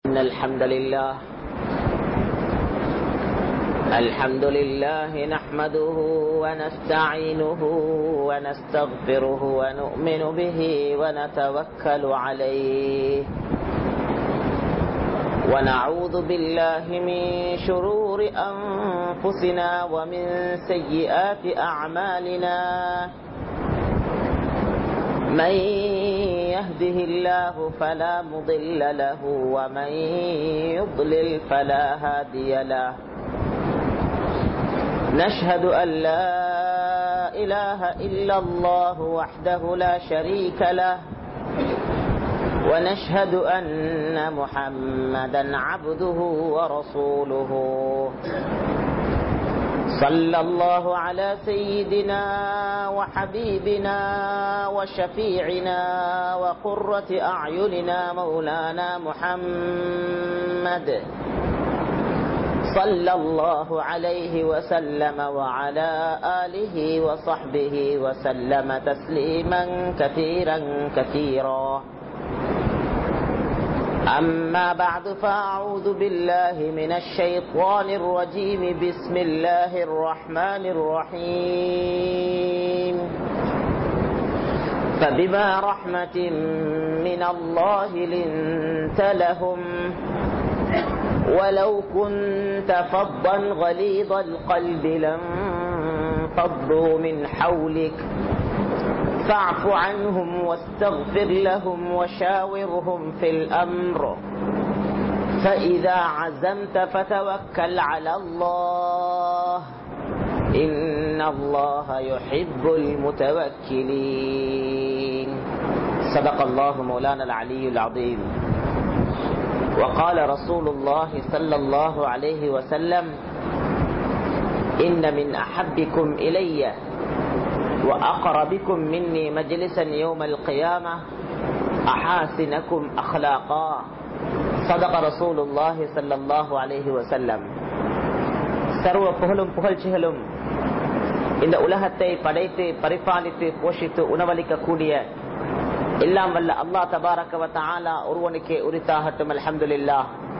إن الحمد لله الحمد لله نحمده ونستعينه ونستغفره ونؤمن به ونتوكل عليه ونعوذ بالله من شرور أنفسنا ومن سيئات أعمالنا من يهده الله فلا مضل له ومن يضلل فلا هادي له نشهد أن لا إله إلا الله وحده لا شريك له ونشهد أن محمدا عبده ورسوله صلى الله على سيدنا وحبيبنا وشفيعنا وقرة أعيننا مولانا محمد صلى الله عليه وسلم وعلى آله وصحبه وسلم تسليما كثيرا كثيرا أما بعد فأعوذ بالله من الشيطان الرجيم بسم الله الرحمن الرحيم فبما رحمة من الله لنت لهم ولو كنت فظا غليظ القلب لانفضوا من حولك فاعف عنهم واستغفر لهم وشاورهم في الأمر فإذا عزمت فتوكل على الله إن الله يحب المتوكلين صدق الله مولانا العلي العظيم وقال رسول الله صلى الله عليه وسلم إن من أحبكم إلي وأقربكم مني مجلسا يوم القيامة أحاسنكم أخلاقا صدق رسول الله صلى الله عليه وسلم சர்வ புகழும் புகழ்ச்சிகளும் இந்த உலகத்தை படைத்து பரிபாலித்து போஷித்து உணவளிக்க கூடிய எல்லாம் வல்ல அல்லா தபாரக்கவத்த ஆலா ஒருவனுக்கே உரித்தாகட்டும் அலமதுல்லா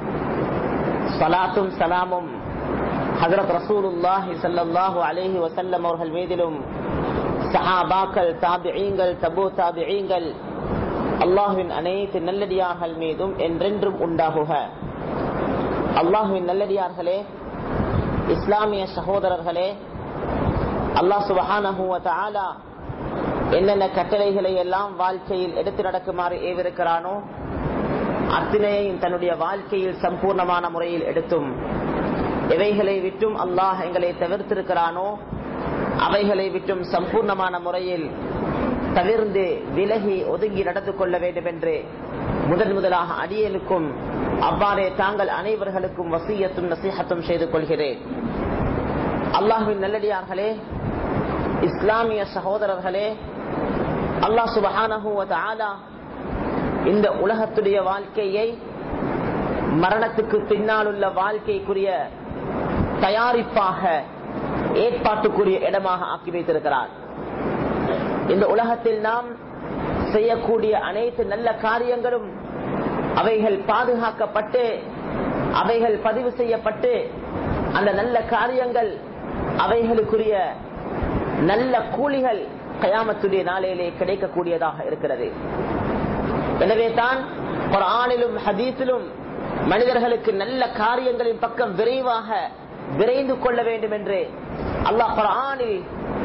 சலாத்தும் சலாமும் ஹசரத் ரசூலுல்லாஹி சல்லாஹூ அலேஹி வசல்லம் அவர்கள் மீதிலும் சஹாபாக்கள் தாபியங்கள் தபு தாபியங்கள் அல்லாஹுவின் அனைத்து நல்லடியார்கள் மீதும் என்றென்றும் உண்டாகுக அல்லாஹுவின் நல்லடியார்களே இஸ்லாமிய சகோதரர்களே அல்லாஹ் சுபஹானஹூவ என்னென்ன கட்டளைகளை எல்லாம் வாழ்க்கையில் எடுத்து நடக்குமாறு ஏவிருக்கிறானோ அத்தனையையும் தன்னுடைய வாழ்க்கையில் சம்பூர்ணமான முறையில் எடுத்தும் எவைகளை விட்டும் அல்லாஹ் எங்களை தவிர்த்திருக்கிறானோ அவைகளை விட்டும் சம்பூர்ணமான முறையில் தவிர்ந்து விலகி ஒதுங்கி நடந்து கொள்ள வேண்டும் என்று முதன் முதலாக அடியலுக்கும் அவ்வாறே தாங்கள் அனைவர்களுக்கும் வசியத்தும் நசீகத்தும் செய்து கொள்கிறேன் அல்லாஹுவின் நல்லடியார்களே இஸ்லாமிய சகோதரர்களே அல்லாஹ் சுபஹானஹூவ இந்த உலகத்துடைய வாழ்க்கையை மரணத்துக்கு பின்னால் உள்ள வாழ்க்கைக்குரிய தயாரிப்பாக ஏற்பாட்டுக்குரிய இடமாக ஆக்கி வைத்திருக்கிறார் இந்த உலகத்தில் நாம் செய்யக்கூடிய அனைத்து நல்ல காரியங்களும் அவைகள் பாதுகாக்கப்பட்டு அவைகள் பதிவு செய்யப்பட்டு அந்த நல்ல காரியங்கள் அவைகளுக்குரிய நல்ல கூலிகள் கயாமத்துடைய நாளையிலே கிடைக்கக்கூடியதாக இருக்கிறது எனவே தான் ஒரு ஆணிலும் ஹதீஸிலும் மனிதர்களுக்கு நல்ல காரியங்களின் பக்கம் விரைவாக விரைந்து கொள்ள வேண்டும் என்று அல்லாஹ் குரானில்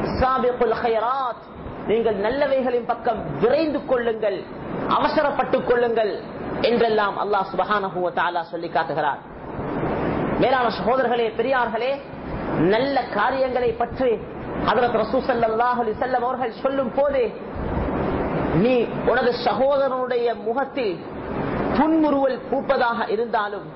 நீங்கள் நல்லவைகளின் பக்கம் விரைந்து கொள்ளுங்கள் அவசரப்பட்டுக் கொள்ளுங்கள் என்றெல்லாம் அல்லாஹ் சுபஹான சொல்லி காட்டுகிறார் மேலான சகோதரர்களே பெரியார்களே நல்ல காரியங்களை பற்றி அதற்கு ரசூசல்லாஹ் செல்லம் அவர்கள் சொல்லும் போது நீ உனது சகோதரனுடைய முகத்தில் புன்முறுவல் பூப்பதாக இருந்தாலும்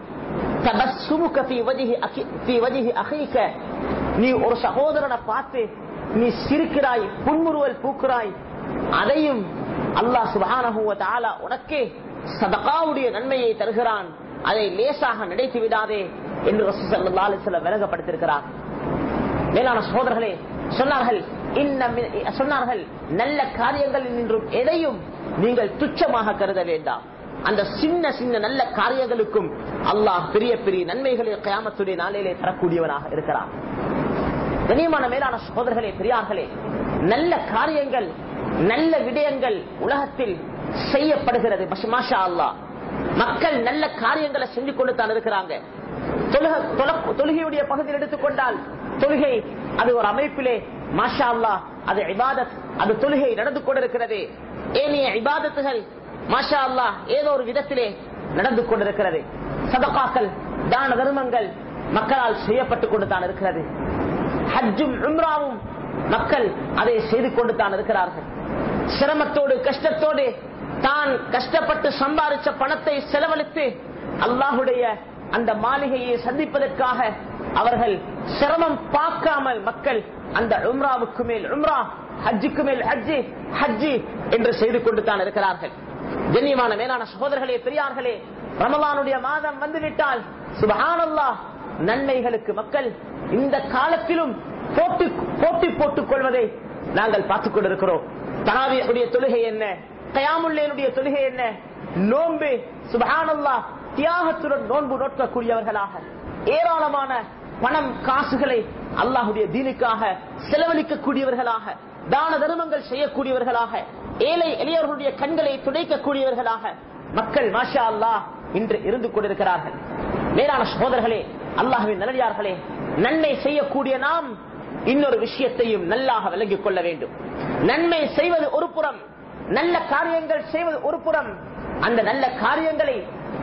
நீ ஒரு சகோதரனை பார்த்து நீ சிரிக்கிறாய் புன்முறுவல் பூக்கிறாய் அதையும் அல்லாஹ் சுபான உனக்கே சதகாவுடைய நன்மையை தருகிறான் அதை லேசாக நினைத்து விடாதே என்று ரசூசல்லா அலிஸ்லம் விலகப்படுத்திருக்கிறார் மேலான சகோதரர்களே சொன்னார்கள் இன்ன- சொன்னார்கள் நல்ல காரியங்களில் நின்றும் எதையும் நீங்கள் துச்சமாக கருத வேண்டாம் அந்த சின்ன சின்ன நல்ல காரியங்களுக்கும் அல்லாஹ் பெரிய பெரிய நன்மைகளை கயாமத்துடைய நாளிலே தரக்கூடியவனாக இருக்கிறான் கண்ணியமான மேலான சகோதரர்களே பெரியார்களே நல்ல காரியங்கள் நல்ல விடயங்கள் உலகத்தில் செய்யப்படுகிறது மஷ- மாஷா அல்லாஹ் மக்கள் நல்ல காரியங்களை செஞ்சு கொண்டு தான் இருக்கிறாங்க தொழுக- தொழ- தொழுகையுடைய பகுதியில் எடுத்துக்கொண்டால் தொழுகை அது ஒரு அமைப்பிலே மாஷா அல்லாஹ் அது இபாதத் அது தொழுகை நடந்து கொண்டிருக்கிறது ஏனைய இபாதத்துகள் மாஷா அல்லாஹ் ஏதோ ஒரு விதத்திலே நடந்து கொண்டிருக்கிறது சதகாக்கள் தான தர்மங்கள் மக்களால் செய்யப்பட்டுக் கொண்டு தான் இருக்கிறது ஹஜ்ஜும் உம்ராவும் மக்கள் அதை செய்து கொண்டு தான் இருக்கிறார்கள் சிரமத்தோடு கஷ்டத்தோடு தான் கஷ்டப்பட்டு சம்பாதிச்ச பணத்தை செலவழித்து அல்லாஹுடைய அந்த மாளிகையை சந்திப்பதற்காக அவர்கள் சிரமம் பார்க்காமல் மக்கள் அந்த உம்ராவுக்கு மேல் உம்ரா ஹஜ்ஜுக்கு மேல் ஹஜ்ஜி ஹஜ்ஜி என்று செய்து கொண்டு தான் இருக்கிறார்கள் கண்ணியமான மேலான சகோதரர்களே பெரியார்களே ரமலானுடைய மாதம் வந்துவிட்டால் சுபஹானல்லாஹ் நன்மைகளுக்கு மக்கள் இந்த காலத்திலும் போட்டி போட்டி போட்டுக் கொள்வதை நாங்கள் பார்த்துக் கொண்டிருக்கிறோம் தனாவியுடைய தொழுகை என்ன கயாமுல்லேனுடைய தொழுகை என்ன நோன்பு சுபஹானல்லா தியாகத்துடன் நோன்பு நோக்கக்கூடியவர்களாக ஏராளமான பணம் காசுகளை அல்லாஹுடைய தீனுக்காக செலவழிக்கக்கூடியவர்களாக தான தர்மங்கள் செய்யக்கூடியவர்களாக ஏழை எளியவர்களுடைய கண்களை துடைக்கக்கூடியவர்களாக மக்கள் மாஷா அல்லாஹ் இன்று இருந்து கொண்டிருக்கிறார்கள் மேலான சகோதரர்களே அல்லாஹுவின் நல்லடியார்களே நன்மை செய்யக்கூடிய நாம் இன்னொரு விஷயத்தையும் நல்லாக விளங்கிக் கொள்ள வேண்டும் நன்மை செய்வது ஒரு புறம் நல்ல காரியங்கள் செய்வது ஒரு புறம் அந்த நல்ல காரியங்களை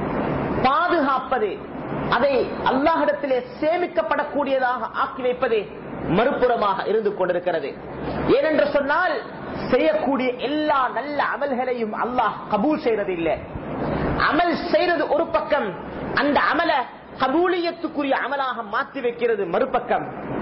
பாதுகாப்பது அதை அல்லாஹிடத்திலே சேமிக்கப்படக்கூடியதாக ஆக்கி வைப்பது மறுபுறமாக இருந்து கொண்டிருக்கிறது ஏனென்று சொன்னால் செய்யக்கூடிய எல்லா நல்ல அமல்களையும் அல்லாஹ் கபூல் செய்யறதில்லை அமல் செய்யறது ஒரு பக்கம் அந்த அமல கபூலியத்துக்குரிய அமலாக மாற்றி வைக்கிறது மறுபக்கம்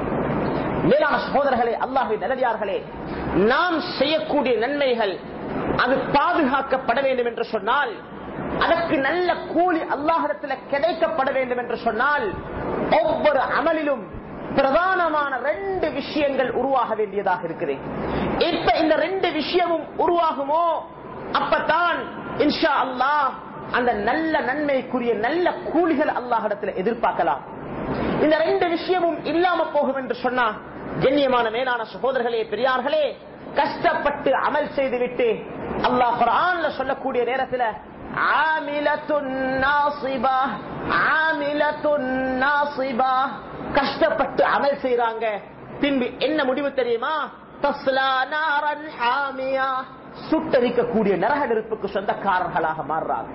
மேலான சகோதரர்களே அல்லாஹின் நல்லடியார்களே நாம் செய்யக்கூடிய நன்மைகள் அது பாதுகாக்கப்பட வேண்டும் என்று சொன்னால் அதற்கு நல்ல கூலி அல்லாஹிடத்தில் கிடைக்கப்பட வேண்டும் என்று சொன்னால் ஒவ்வொரு அமலிலும் பிரதானமான ரெண்டு விஷயங்கள் உருவாக வேண்டியதாக இருக்குது இப்ப இந்த ரெண்டு விஷயமும் உருவாகுமோ அப்பதான் இன்ஷா அல்லாஹ் அந்த நல்ல நன்மைக்குரிய நல்ல கூலிகள் அல்லாஹிடத்தில் எதிர்பார்க்கலாம் இந்த ரெண்டு விஷயமும் இல்லாம போகும் என்று சொன்னா கண்ணியமான மேலான சகோதரர்களே பெரியார்களே கஷ்டப்பட்டு அமல் செய்துவிட்டு அல்லாஹ் குர்ஆன்ல சொல்லக்கூடிய நேரத்தில் ஆமிலத்துன் நாசிபா ஆமிலத்துன் நாசிபா கஷ்டப்பட்டு அமல் செய்றாங்க பின்பு என்ன முடிவு தெரியுமா தஸ்லா நாரன் ஹாமியா சுட்டரிக்கக்கூடிய நரக நெருப்புக்கு சொந்தக்காரர்களாக மாறுறாங்க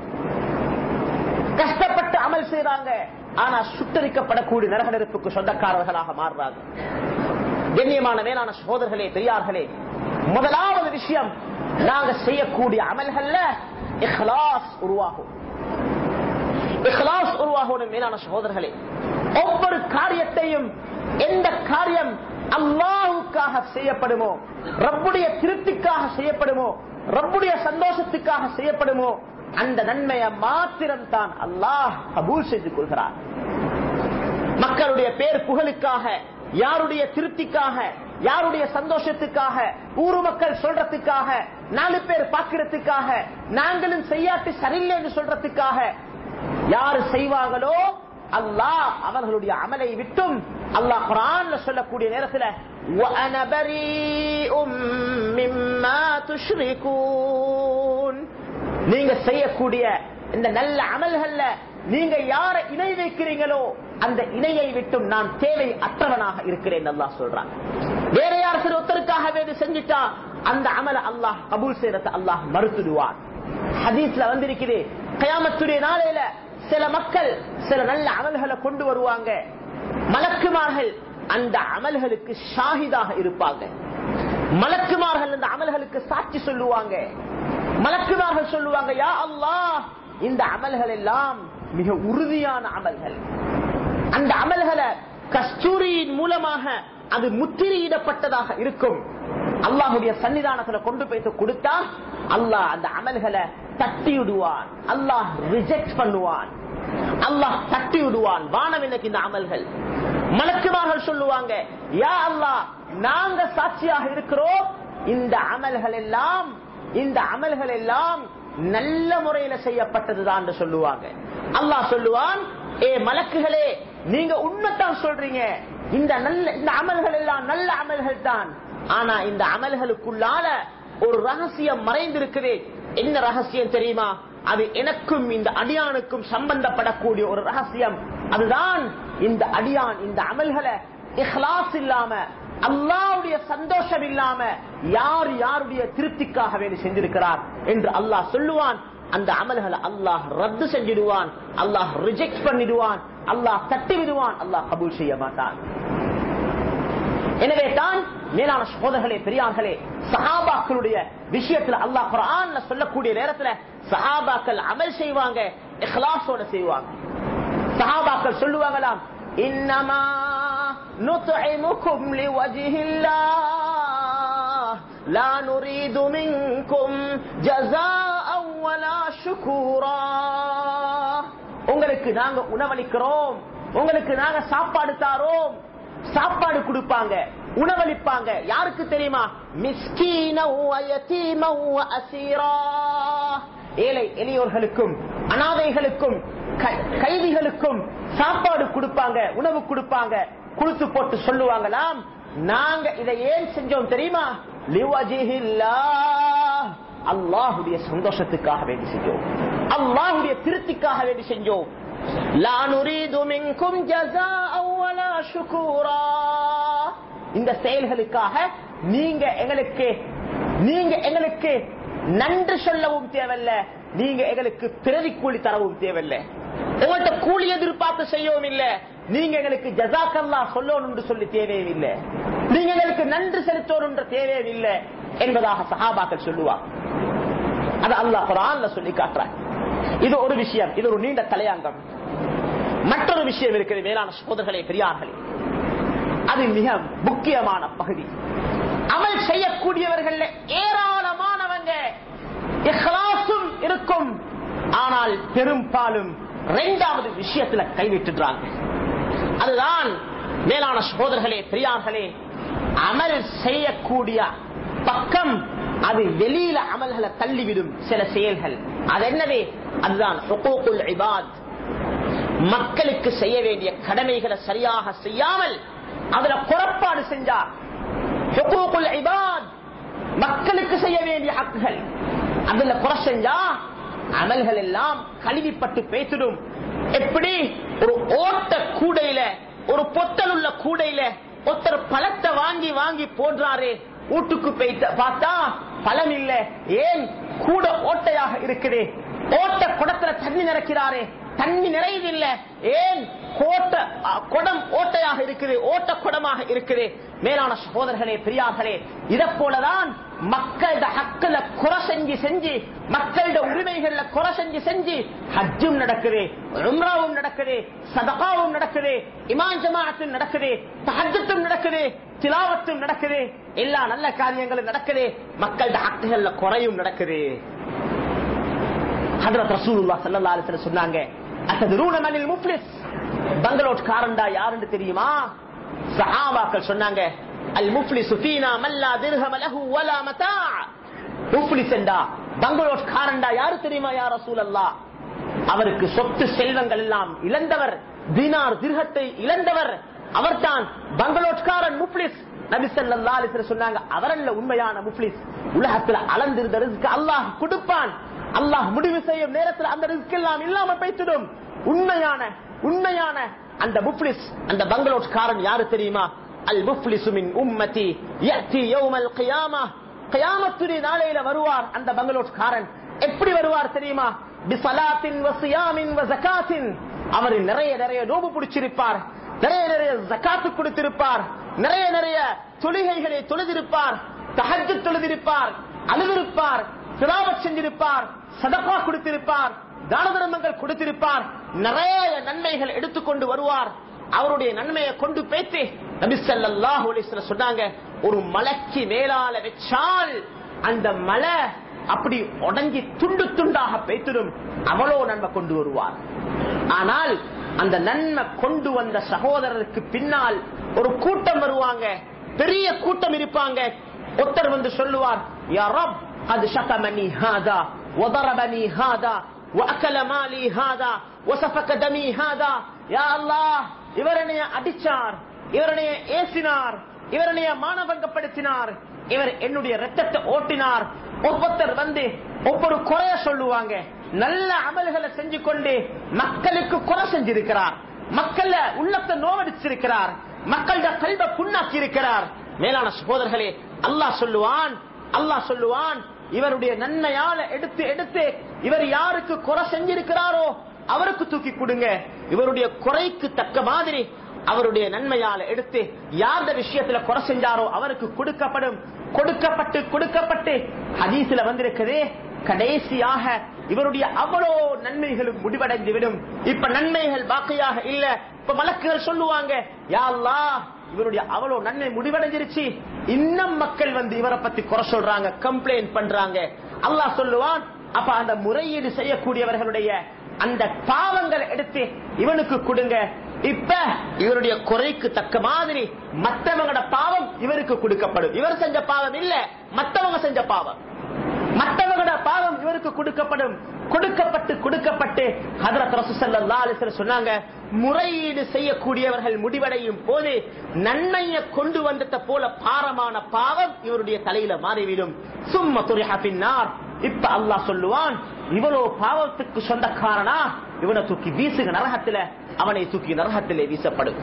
கஷ்டப்பட்டு அமல் செய்றாங்க ஆனா சுட்டரிக்கப்படக்கூடிய நரக நெருப்புக்கு சொந்தக்காரர்களாக மாறுறாங்க கண்ணியமான மேலான சகோதரர்களே பெரியார்களே முதலாவது விஷயம் நாங்க செய்யக்கூடிய அமல்கள்ல இஹ்லாஸ் உருவாகும் இஹ்லாஸ் உருவாகும் மேலான சகோதரர்களே ஒவ்வொரு காரியத்தையும் எந்த காரியம் அல்லாஹுக்காக செய்யப்படுமோ ரப்புடைய திருப்திக்காக செய்யப்படுமோ ரப்புடைய சந்தோஷத்துக்காக செய்யப்படுமோ அந்த நன்மையை மாத்திரம் தான் அல்லாஹ் கபூல் செய்து கொள்கிறார் மக்களுடைய பேர் புகழுக்காக யாருடைய திருப்திக்காக யாருடைய சந்தோஷத்துக்காக ஊரு மக்கள் சொல்றதுக்காக நாலு பேர் பார்க்கிறதுக்காக நாங்களும் செய்யாட்டு சரியில்லைன்னு சொல்றதுக்காக யாரு செய்வாங்களோ அல்லாஹ் அவர்களுடைய அமலை விட்டும் அல்லாஹ் குரான்ல சொல்லக்கூடிய நேரத்தில் وَأَنَا بَرِيءٌ مِّمَّا تُشْرِكُونَ நீங்க செய்யக்கூடிய இந்த நல்ல அமல்கள்ல நீங்க யார இணை வைக்கிறீங்களோ அந்த இணையை விட்டும் நான் தேவை அற்றவனாக இருக்கிறேன் அல்லாஹ் சொல்றான் வேற யார் சிறு ஒருத்தருக்காக வேறு செஞ்சுட்டா அந்த அமல அல்லாஹ் கபூல் செய்யறத அல்லாஹ் மறுத்துடுவான் ஹதீஸ்ல வந்திருக்குது கயாமத்துடைய நாளையில சில மக்கள் சில நல்ல அமல்களை கொண்டு வருவாங்க மலக்குமார்கள் அந்த அமல்களுக்கு ஷாஹிதாக இருப்பாங்க மலக்குமார்கள் அந்த அமல்களுக்கு சாட்சி சொல்லுவாங்க மலக்குமார்கள் சொல்லுவாங்க யா அல்லாஹ் இந்த அமல்கள் எல்லாம் மிக உறுதியான அமல்கள் அந்த அமல்களை கஸ்தூரியின் மூலமாக அது முத்திரையிடப்பட்டதாக இருக்கும் அல்லாஹுடைய சன்னிதானத்துல கொண்டு போய் கொடுத்தா அல்லாஹ் அந்த அமல்களை தட்டி விடுவான் அல்லாஹ் ரிஜெக்ட் பண்ணுவான் அல்லாஹ் தட்டி விடுவான் வானம் எனக்கு இந்த அமல்கள் மலக்குமார்கள் சொல்லுவாங்க யா அல்லாஹ் நாங்க சாட்சியாக இருக்கிறோம் இந்த அமல்கள் எல்லாம் இந்த அமல்கள் எல்லாம் நல்ல முறையில செய்யப்பட்டதுதான் என்று சொல்லுவாங்க அல்லாஹ் சொல்லுவான் ஏ மலக்குகளே நீங்க உண்மைத்தான் சொல்றீங்க இந்த நல்ல இந்த அமல்கள் எல்லாம் நல்ல அமல்கள் தான் ஆனா இந்த அமல்களுக்குள்ளால ஒரு ரகசியம் மறைந்திருக்குது என்ன ரகசியம் தெரியுமா அது எனக்கும் இந்த அடியானுக்கும் சம்பந்தப்படக்கூடிய ஒரு ரகசியம் அதுதான் இந்த அடியான் இந்த அமல்களை இஹ்லாஸ் இல்லாம அல்லாவுடைய சந்தோஷம் இல்லாம யார் யாருடைய திருப்திக்காக வேண்டி செஞ்சிருக்கிறார் என்று அல்லாஹ் சொல்லுவான் அந்த அமல்களை அல்லாஹ் ரத்து செஞ்சிடுவான் அல்லாஹ் ரிஜெக்ட் பண்ணிடுவான் அல்லாஹ் தட்டி விடுவான் அல்லாஹ் கபூல் செய்ய மாட்டான் எனவே தான் மேலான சகோதரர்களே பெரியார்களே சஹாபாக்களுடைய விஷயத்துல அல்லாஹ் குரான்ல சொல்லக்கூடிய நேரத்துல சஹாபாக்கள் அமல் செய்வாங்க இஹ்லாஸோட செய்வாங்க சஹாபாக்கள் சொல்லுவாங்களாம் இன்னமா நுத்இமுக்கும் லிவஜ்ஹில்லாஹ் லா நுரீது மின்கும் ஜஸாஅன் வலா ஷுகூரா உங்களுக்கு நாங்க உணவளிக்கிறோம் உங்களுக்கு நாங்க சாப்பாடு தாரோம் சாப்பாடு கொடுப்பாங்க உணவளிப்பாங்க யாருக்கு தெரியுமா அசீரா ஏழை எளியோர்களுக்கும் அனாதைகளுக்கும் கைதிகளுக்கும் சாப்பாடு கொடுப்பாங்க உணவு கொடுப்பாங்க கொடுத்து போட்டு சொல்லுவாங்களாம் நாங்க இதை ஏன் செஞ்சோம் தெரியுமா அல்லாஹுடைய சந்தோஷத்துக்காக வேண்டி செஞ்சோம் அல்லாஹுடைய திருப்திக்காக வேண்டி செஞ்சோம் லா நுரீது மின்கும் ஜஸாஅ வலா ஷுகூரா இந்த செயல்களுக்காக நீங்க எங்களுக்கு நீங்க எங்களுக்கு நன்றி சொல்லவும் தேவையில்ல நீங்க எங்களுக்கு பிரதி கூலி தரவும் தேவையில்ல உங்கள்கிட்ட கூலி எதிர்பார்த்து செய்யவும் இல்ல நீங்க எங்களுக்கு ஜசாக்கல்லா சொல்லணும் சொல்லி தேவையும் இல்லை நீங்க எங்களுக்கு நன்றி செலுத்தணும் தேவையும் இல்லை என்பதாக சஹாபாக்கள் சொல்லுவார் அது அல்லாஹ் குரான்ல சொல்லி காட்டுறாங்க இது ஒரு விஷயம் இது ஒரு நீண்ட தலையாங்கம் மற்றொரு விஷயம் இருக்கிறது மேலான சகோதரர்களே பெரியார்களே அது மிக முக்கியமான பகுதி அமல் செய்யக்கூடியவர்கள் ஏராளமானவங்க இஹ்லாசும் இருக்கும் ஆனால் பெரும்பாலும் இரண்டாவது விஷயத்துல கைவிட்டுறாங்க அதுதான் மேலான சகோதரர்களே பெரியார்களே அமல் செய்யக்கூடிய பக்கம் அது வெளியில அமல்களை தள்ளிவிடும் சில செயல்கள் அது என்னவே அதுதான் இபாத் மக்களுக்கு செய்ய வேண்டிய கடமைகளை சரியாக செய்யாமல் அதுல குறப்பாடு செஞ்சா இபாத் மக்களுக்கு செய்ய வேண்டிய ஹக்குகள் அதுல குறை செஞ்சா அமல்கள் எல்லாம் கழுவிப்பட்டு பேசிடும் எப்படி ஒரு ஓட்ட கூடையில ஒரு பொத்தல் உள்ள கூடையில ஒருத்தர் பழத்தை வாங்கி வாங்கி போடுறாரு வீட்டுக்கு போயிட்டு பார்த்தா பழம் இல்ல ஏன் கூட ஓட்டையாக இருக்குது ஓட்ட குடத்துல தண்ணி நிறக்கிறாரே தண்ணி நிறையதில்ல ஏன் கோட்ட குடம் ஓட்டையாக இருக்குது ஓட்ட குடமாக இருக்குது மேலான சகோதரர்களே பெரியார்களே இதை போலதான் மக்களோட ஹக்கல குறை செஞ்சு செஞ்சு மக்களோட உரிமைகள்ல குறை செஞ்சு செஞ்சு ஹஜ்ஜும் நடக்குது உம்ராவும் நடக்குது சதகாவும் நடக்குது இமான் ஜமாத்தும் நடக்குது தஹஜத்தும் நடக்குது திலாவத்தும் நடக்குது எல்லா நல்ல காரியங்களும் நடக்குது மக்களோட ஹக்குகள்ல குறையும் நடக்குது ஹதரத் ரசூலுல்லா ஸல்லல்லாஹு அலைஹி வஸல்லம் சொன்னாங்க அத்ததுரூன மனில் முஃப்லிஸ் பங்களோட் காரண்டா யாருன்னு தெரியுமா சஹாபாக்கள் சொன்னாங்க அல் முஃப்லிஸ் ஃபீனா மல்லா திர்ஹம லஹு வலா மதா முஃப்லிஸ் என்றா பங்களோட் காரண்டா யாரு தெரியுமா யா ரசூலல்லாஹ் அவருக்கு சொத்து செல்வங்கள் எல்லாம் இழந்தவர் தினார் திர்ஹத்தை இழந்தவர் அவர்தான் பங்களோட்காரன் முஃப்லிஸ் நபி ஸல்லல்லாஹு அலைஹி வஸல்லம் சொன்னாங்க அவரல்ல உண்மையான முஃப்லிஸ் உலகத்துல அளந்திருந்த ரிஸ்க் அல்லாஹ் கொடுப்பான் அல்லாஹ் முடிவு செய்யும் நேரத்தில் அந்த ரிஸ்க் எல்லாம் இல்லாம பேசிடும் உண்மையான உண்மையான அந்த முஃப்லிஸ் அந்த பங்களோட்காரன் யாரு தெரியுமா அல் முஃப்லிசு மின் உம்மதி யஅதி யௌமல் கியாமா கியாமத்துடைய நாளையில வருவார் அந்த பங்களோட்காரன் எப்படி வருவார் தெரியுமா பிசலாத்தின் வசியாமின் வசகாத்தின் அவர் நிறைய நிறைய நோபு பிடிச்சிருப்பார் நிறைய நிறைய ஜக்காத்து கொடுத்திருப்பார் நிறைய நிறைய தொழுகைகளை தொழுதிருப்பார் தஹஜ் தொழுதிருப்பார் அழுதிருப்பார் திராவத் செஞ்சிருப்பார் சதப்பா கொடுத்திருப்பார் தான தர்மங்கள் கொடுத்திருப்பார் நிறைய நன்மைகள் எடுத்துக்கொண்டு வருவார் அவருடைய நன்மையை கொண்டு பேசி நபிசல்லாஹு அலிஸ்ல சொன்னாங்க ஒரு மலைக்கு மேலால வச்சால் அந்த மலை அப்படி உடஞ்சி துண்டு துண்டாக பேத்திடும் அவ்வளோ நன்மை கொண்டு வருவார் ஆனால் அந்த நன்மை கொண்டு வந்த சகோதரருக்கு பின்னால் ஒரு கூட்டம் வருவாங்க பெரிய கூட்டம் இருப்பாங்க ஒருத்தர் வந்து சொல்லுவார் யா ரப் அது ஷகமனி ஹாதா وضربني هذا واكل مالي هذا وسفك دمي هذا يا الله இவரனைய அடிச்சார் இவரனைய ஏசினார் இவரனைய மானபங்கப்படுத்தினார் இவர் என்னுடைய ரத்தத்தை ஓட்டினார் ஒவ்வொருத்தர் வந்து ஒவ்வொரு குறைய சொல்லுவாங்க நல்ல அமல்களை செஞ்சு கொண்டு மக்களுக்கு குறை செஞ்சிருக்கிறார் மக்கள உள்ளத்தை நோவடிச்சிருக்கிறார் மக்களோட கல்வ புண்ணாக்கி இருக்கிறார் மேலான சகோதரர்களே அல்லாஹ் சொல்லுவான் அல்லாஹ் சொல்லுவான் இவருடைய நன்மையால எடுத்து எடுத்து இவர் யாருக்கு குறை செஞ்சிருக்கிறாரோ அவருக்கு தூக்கி கொடுங்க இவருடைய குறைக்கு தக்க மாதிரி அவருடைய நன்மையால எடுத்து யார்த விஷயத்துல குறை செஞ்சாரோ அவருக்கு கொடுக்கப்படும் கொடுக்கப்பட்டு கொடுக்கப்பட்டு ஹதீஸ்ல வந்திருக்கிறதே கடைசியாக இவருடைய அவ்வளோ நன்மைகளும் முடிவடைந்து விடும் இப்ப நன்மைகள் பாக்கையாக இல்ல இப்ப மலக்குகள் சொல்லுவாங்க யா அல்லாஹ் இவருடைய அவ்வளோ நன்மை முடிவடைஞ்சிருச்சு இன்னும் மக்கள் வந்து இவரை பத்தி குறை சொல்றாங்க கம்ப்ளைண்ட் பண்றாங்க அல்லாஹ் சொல்லுவான் அப்ப அந்த முறையீடு செய்யக்கூடியவர்களுடைய அந்த பாவங்களை எடுத்து இவனுக்கு கொடுங்க இப்ப இவருடைய குறைக்கு தக்க மாதிரி மற்றவங்களோட பாவம் இவருக்கு கொடுக்கப்படும் இவர் செஞ்ச பாவம் இல்ல மற்றவங்க செஞ்ச பாவம் மற்றவங்களோட பாவம் இவருக்கு கொடுக்கப்படும் கொடுக்கப்பட்டு கொடுக்கப்பட்டு ஹதரத் ரசூசல்லா அலிஸ்வரர் சொன்னாங்க முறையீடு செய்யக்கூடியவர்கள் முடிவடையும் போது நன்மையை கொண்டு வந்தத போல பாரமான பாவம் இவருடைய தலையில மாறிவிடும் சும்மா துரிஹா பின்னார் இப்ப அல்லாஹ் சொல்லுவான் இவ்வளவு பாவத்துக்கு சொந்தக்காரனா இவனை தூக்கி வீசுக நரகத்துல அவனை தூக்கி நரகத்திலே வீசப்படும்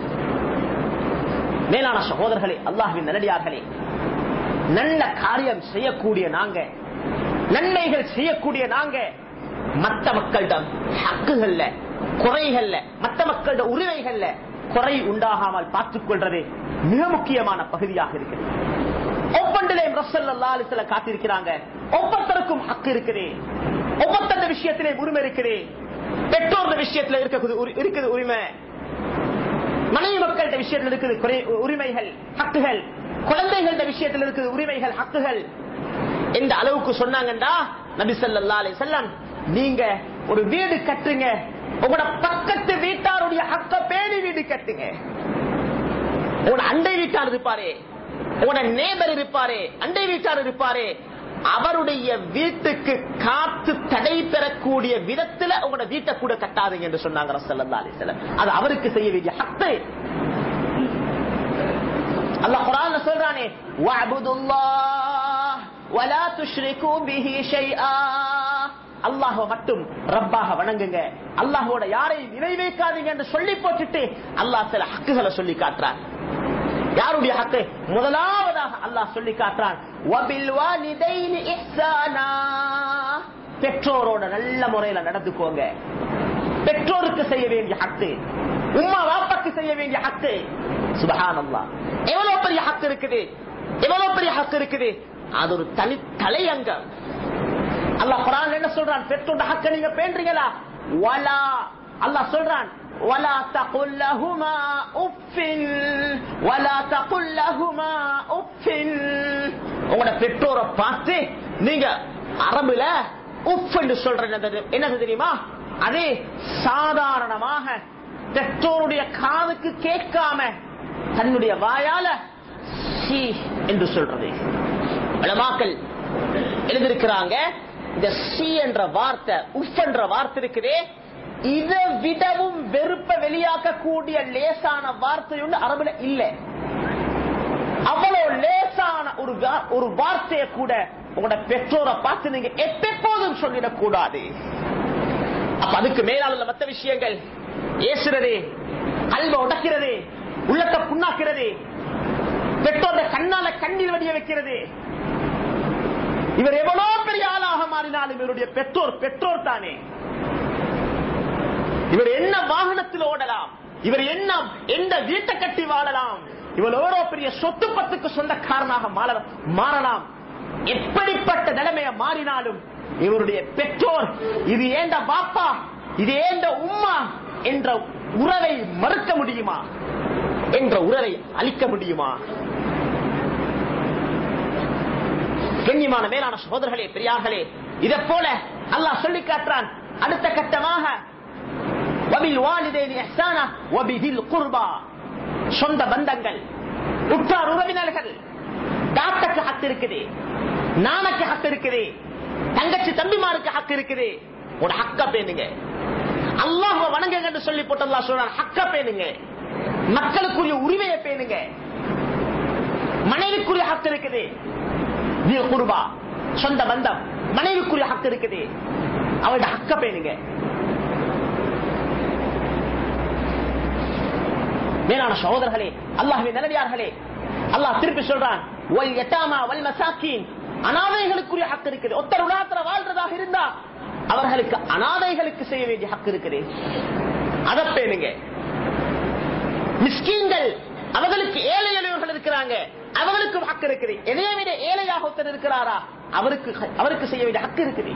மேலான சகோதரர்களே அல்லாஹ்வின் நல்லடியார்களே நல்ல காரியம் செய்யக்கூடிய நாங்க நன்மைகள் செய்யக்கூடிய நாங்க மத்த மக்களிடம் ஹக்குகள்ல குறைகள்ல மத்த மக்களோட உரிமைகள்ல குறை உண்டாகாமல் பார்த்துக் கொள்றது மிக முக்கியமான பகுதியாக இருக்குது ஒவ்வொன்றிலையும் ரசல்லா அலிஸ்ல காத்திருக்கிறாங்க ஒவ்வொருத்தருக்கும் ஹக்கு இருக்குது ஒவ்வொருத்தர விஷயத்திலே உரிமை இருக்குது பெற்றோர் விஷயத்துல இருக்குது உரி- இருக்குது உரிமை மனைவி மக்கள்கிட்ட விஷயத்தில் இருக்குது குறை- உரிமைகள் ஹக்குகள் குழந்தைகள விஷயத்தில் இருக்குது உரிமைகள் ஹக்குகள் எந்த அளவுக்கு சொன்னாங்கண்டா நபி ஸல்லல்லாஹு அலைஹி வஸல்லம் நீங்க ஒரு வீடு கட்டுங்க உங்களோட பக்கத்து வீட்டாருடைய ஹக்க பேணி வீடு கட்டுங்க உங்களோட அண்டை வீட்டார் இருப்பாரே உங்களோட நேபர் இருப்பாரே அண்டை வீட்டார் இருப்பாரே அவருடைய வீட்டுக்கு காத்து தடை பெறக்கூடிய விதத்துல உங்களோட வீட்டை கூட கட்டாதீங்க என்று சொன்னாங்க ரசல்லா அலிஸ்லாம் அது அவருக்கு செய்ய வேண்டிய ஹத்து அல்லாஹ் குர்ஆன்ல சொல்றானே வஅபுதுல்லாஹ் வலா துஷ்ரிகு பிஹி ஷைஆ அல்லாஹ்வை மட்டும் ரப்பாக வணங்குங்க அல்லாஹ்வோட யாரையும் இணை வைக்காதீங்க என்று சொல்லி போட்டுட்டு அல்லாஹ் சில ஹக்குகளை சொல்லி காட்டுறான் யாருடைய ஹக்கு முதலாவதாக அல்லாஹ் சொல்லி காட்டுறான் வபில் வாலிதைனி இஹ்சானா பெற்றோரோட நல்ல முறையில நடந்துக்கோங்க பெற்றோருக்கு செய்ய வேண்டிய ஹக்கு உம்மா வாப்பாக்கு செய்ய வேண்டிய ஹக்கு சுபஹானல்லா எவ்வளவு பெரிய ஹக்கு இருக்குது எவ்வளவு பெரிய ஹக்கு இருக்குது அது ஒரு தனி தலையங்கம் அல்லாஹ் குரான் என்ன சொல்றான் பெற்றோட ஹக்க நீங்க பேன்றீங்களா வலா அல்லாஹ் சொல்றான் ولا تقل لهما اف ولا تقل لهما اف உங்களோட பெற்றோரை பார்த்து நீங்க அரபுல உஃப் என்று சொல்றது என்னது தெரியுமா அதே சாதாரணமாக பெற்றோருடைய காதுக்கு கேட்காம தன்னுடைய வாயால சி என்று சொல்றது உலமாக்கள் எழுதியிருக்கிறாங்க இந்த சி என்ற வார்த்தை உஃப் என்ற வார்த்தை இருக்குதே இதை விடவும் வெறுப்ப வெளியாக்கக்கூடிய லேசான வார்த்தை ஒன்று அரபுல இல்ல அவ்வளவு லேசான ஒரு வா- ஒரு வார்த்தையை கூட உங்களோட பெற்றோரை பார்த்து நீங்க எப்போதும் சொல்லிடக் கூடாது அப்ப அதுக்கு மேலால் உள்ள மற்ற விஷயங்கள் ஏசுறது அல்வ உடைக்கிறது உள்ளத்தை புண்ணாக்கிறது பெற்றோர கண்ணால கண்ணீர் வடிய வைக்கிறது இவர் எவ்வளவு பெரிய ஆளாக மாறினாலும் இவருடைய பெற்றோர் பெற்றோர் தானே இவர் என்ன வாகனத்தில் ஓடலாம் இவர் என்ன எந்த வீட்டை கட்டி வாழலாம் இவர் எவ்வளவு பெரிய சொத்து பத்துக்கு சொந்தக்காரனாக மாற- மாறலாம் எப்படிப்பட்ட நிலைமையை மாறினாலும் இவருடைய பெற்றோர் இது ஏண்ட பாப்பா இது ஏண்ட உம்மா என்ற உறவை மறுக்க முடியுமா என்ற உறவை அளிக்க முடியுமா கண்ணியமான மேலான சகோதரர்களே பெரியார்களே இதை போல அல்லாஹ் சொல்லி காட்டுறான் அடுத்த கட்டமாக وَبِالْوَالِدَيْنِ إِحْسَانًا وَبِذِي الْقُرْبَى சொந்த பந்தங்கள் உற்றார் உறவினர்கள் தாத்தக்கு ஹத்து இருக்குது நானக்கு ஹத்து இருக்குது தங்கச்சி தம்பிமாருக்கு ஹக்கு இருக்குது ஒரு ஹக்க பேணுங்க அல்லாஹ் வணங்குங்க என்று சொல்லி போட்டு அல்லாஹ் சொல்றான் ஹக்க பேணுங்க மக்களுக்குரிய உரிமையை பேணுங்க மனைவிக்குரிய ஹக்கு இருக்குது இது குருபா சொந்த பந்தம் மனைவிக்குரிய ஹக்கு இருக்குது அவருடைய ஹக்க பேணுங்க மேலான சகோதரர்களே அல்லாஹ்வின் நிலவியார்களே அல்லாஹ் திருப்பி சொல்றான் ஒல் எட்டாமா வல் மசாக்கின் அனாதைகளுக்குரிய ஹக்கு இருக்குது ஒத்தர் உலகத்துல வாழ்றதாக இருந்தா அவர்களுக்கு அனாதைகளுக்கு செய்ய வேண்டிய ஹக்கு இருக்குது அதை பேணுங்க மிஸ்கீன்கள் அவர்களுக்கு ஏழை எளியவர்கள் இருக்கிறாங்க அவர்களுக்கு ஹக்கு இருக்குது எதையை விட ஏழையாக ஒருத்தர் இருக்கிறாரா அவருக்கு அவருக்கு செய்ய வேண்டிய ஹக்கு இருக்குது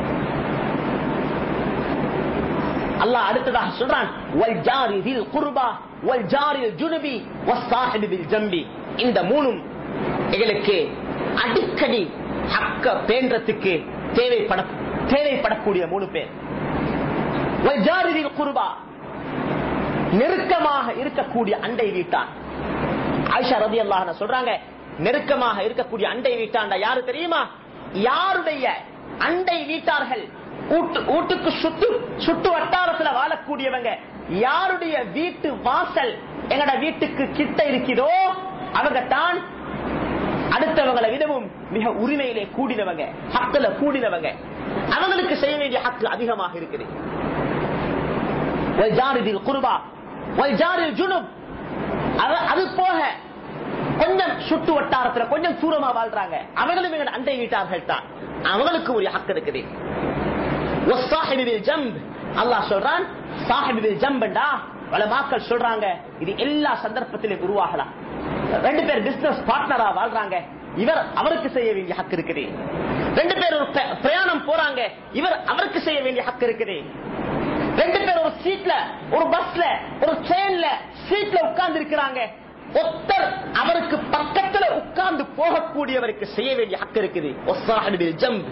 அல்லாஹ் அடுத்ததாக சொல்றான் வல் ஜாரி தில் குர்பா வல் ஜாரில் ஜுனுபி வஸ்ஸாஹிபி பில் ஜம்பி இந்த மூணும் எங்களுக்கு அடிக்கடி ஹக்க பேன்றதுக்கு தேவைப்பட தேவைப்படக்கூடிய மூணு பேர் வல் ஜாரி தில் குர்பா நெருக்கமாக இருக்கக்கூடிய அண்டை வீட்டான் ஆயிஷா ரதி அல்லாஹ் சொல்றாங்க நெருக்கமாக இருக்கக்கூடிய அண்டை வீட்டாண்டா யாரு தெரியுமா யாருடைய அண்டை வீட்டார்கள் ஊட்டு- வீட்டுக்கு சுட்டு சுட்டு வட்டாரத்துல வாழக்கூடியவங்க யாருடைய வீட்டு வாசல் எங்கட வீட்டுக்கு கிட்ட இருக்கிறதோ அவங்க தான் அடுத்தவங்களை விடவும் மிக உரிமையிலே கூடினவங்க ஹக்குல கூடினவங்க அவங்களுக்கு செய்ய வேண்டிய ஹக்கு அதிகமாக இருக்குது வல்ஜாரிதில் குர்பா வல்ஜாரில் ஜுனுப் அவ- அது போக கொஞ்சம் சுட்டு வட்டாரத்துல கொஞ்சம் தூரமா வாழ்றாங்க அவங்களும் எங்க அண்டை வீட்டார்கள் தான் அவங்களுக்கு ஒரு ஹக்கு இருக்குது வஸ்ஸாஹிபில் ஜம்ப் அல்லாஹ் சொல்றான் சாஹிபில் ஜம்பண்டா பல மக்கள் சொல்றாங்க இது எல்லா சந்தர்ப்பத்திலும் உருவாகலாம் ரெண்டு பேர் பிசினஸ் பார்ட்னரா வாழ்றாங்க இவர் அவருக்கு செய்ய வேண்டிய ஹக்கு இருக்குது ரெண்டு பேர் ஒரு பிர- பிரயாணம் போறாங்க இவர் அவருக்கு செய்ய வேண்டிய ஹக்கு இருக்குது ரெண்டு பேர் ஒரு சீட்ல ஒரு பஸ்ல ஒரு ட்ரெயின்ல சீட்ல உட்கார்ந்து இருக்கிறாங்க ஒருத்தர் அவருக்கு பக்கத்துல உட்கார்ந்து போகக்கூடியவருக்கு செய்ய வேண்டிய ஹக்கு இருக்குது வஸ்ஸாஹிபில் ஜம்ப்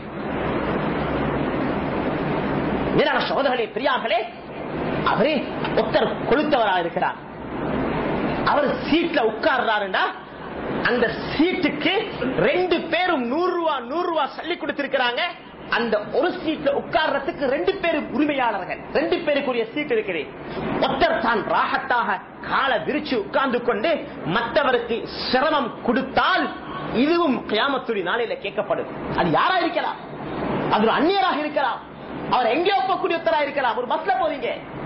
மேலான சகோதரர்களே பெரியார்களே அவரே ஒருத்தர் கொளுத்தவரா இருக்கிறார் அவர் சீட்ல உட்கார்றாருண்டா அந்த சீட்டுக்கு ரெண்டு பேரும் நூறு ரூபா நூறு ரூபா சொல்லி கொடுத்திருக்கிறாங்க அந்த ஒரு சீட்ல உட்கார்றதுக்கு ரெண்டு பேரும் உரிமையாளர்கள் ரெண்டு பேருக்குரிய சீட் இருக்குது ஒருத்தர் தான் ராகத்தாக காலை விரிச்சு உட்கார்ந்து கொண்டு மற்றவருக்கு சிரமம் கொடுத்தால் இதுவும் கியாமத்துடைய நாளையில கேட்கப்படும் அது யாரா இருக்கலாம் அது ஒரு அந்நியராக இருக்கலாம் அவர் எங்கே ஒப்பக்கூடியவரா இருக்கலாம் ஒரு பஸ்ல போறீங்க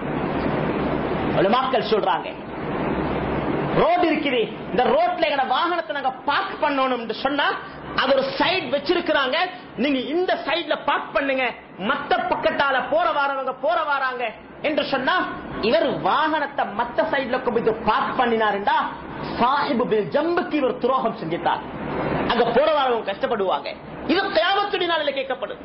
மக்கள் சொல்றாங்க ரோடு இருக்குது இந்த ரோட்ல எங்க வாகனத்தை நாங்க பார்க் பண்ணணும் சொன்னா அது ஒரு சைட் வச்சிருக்கிறாங்க நீங்க இந்த சைட்ல பார்க் பண்ணுங்க மத்த பக்கத்தால போற வாரவங்க போற வாராங்க என்று சொன்னா இவர் வாகனத்தை மத்த சைட்ல கொண்டு பார்க் பண்ணினாருண்டா சாஹிபு பில் ஜம்புக்கு இவர் துரோகம் செஞ்சிட்டார் அங்க போற வாரவங்க கஷ்டப்படுவாங்க இது கியாமத்துடைய நாளில கேட்கப்படும்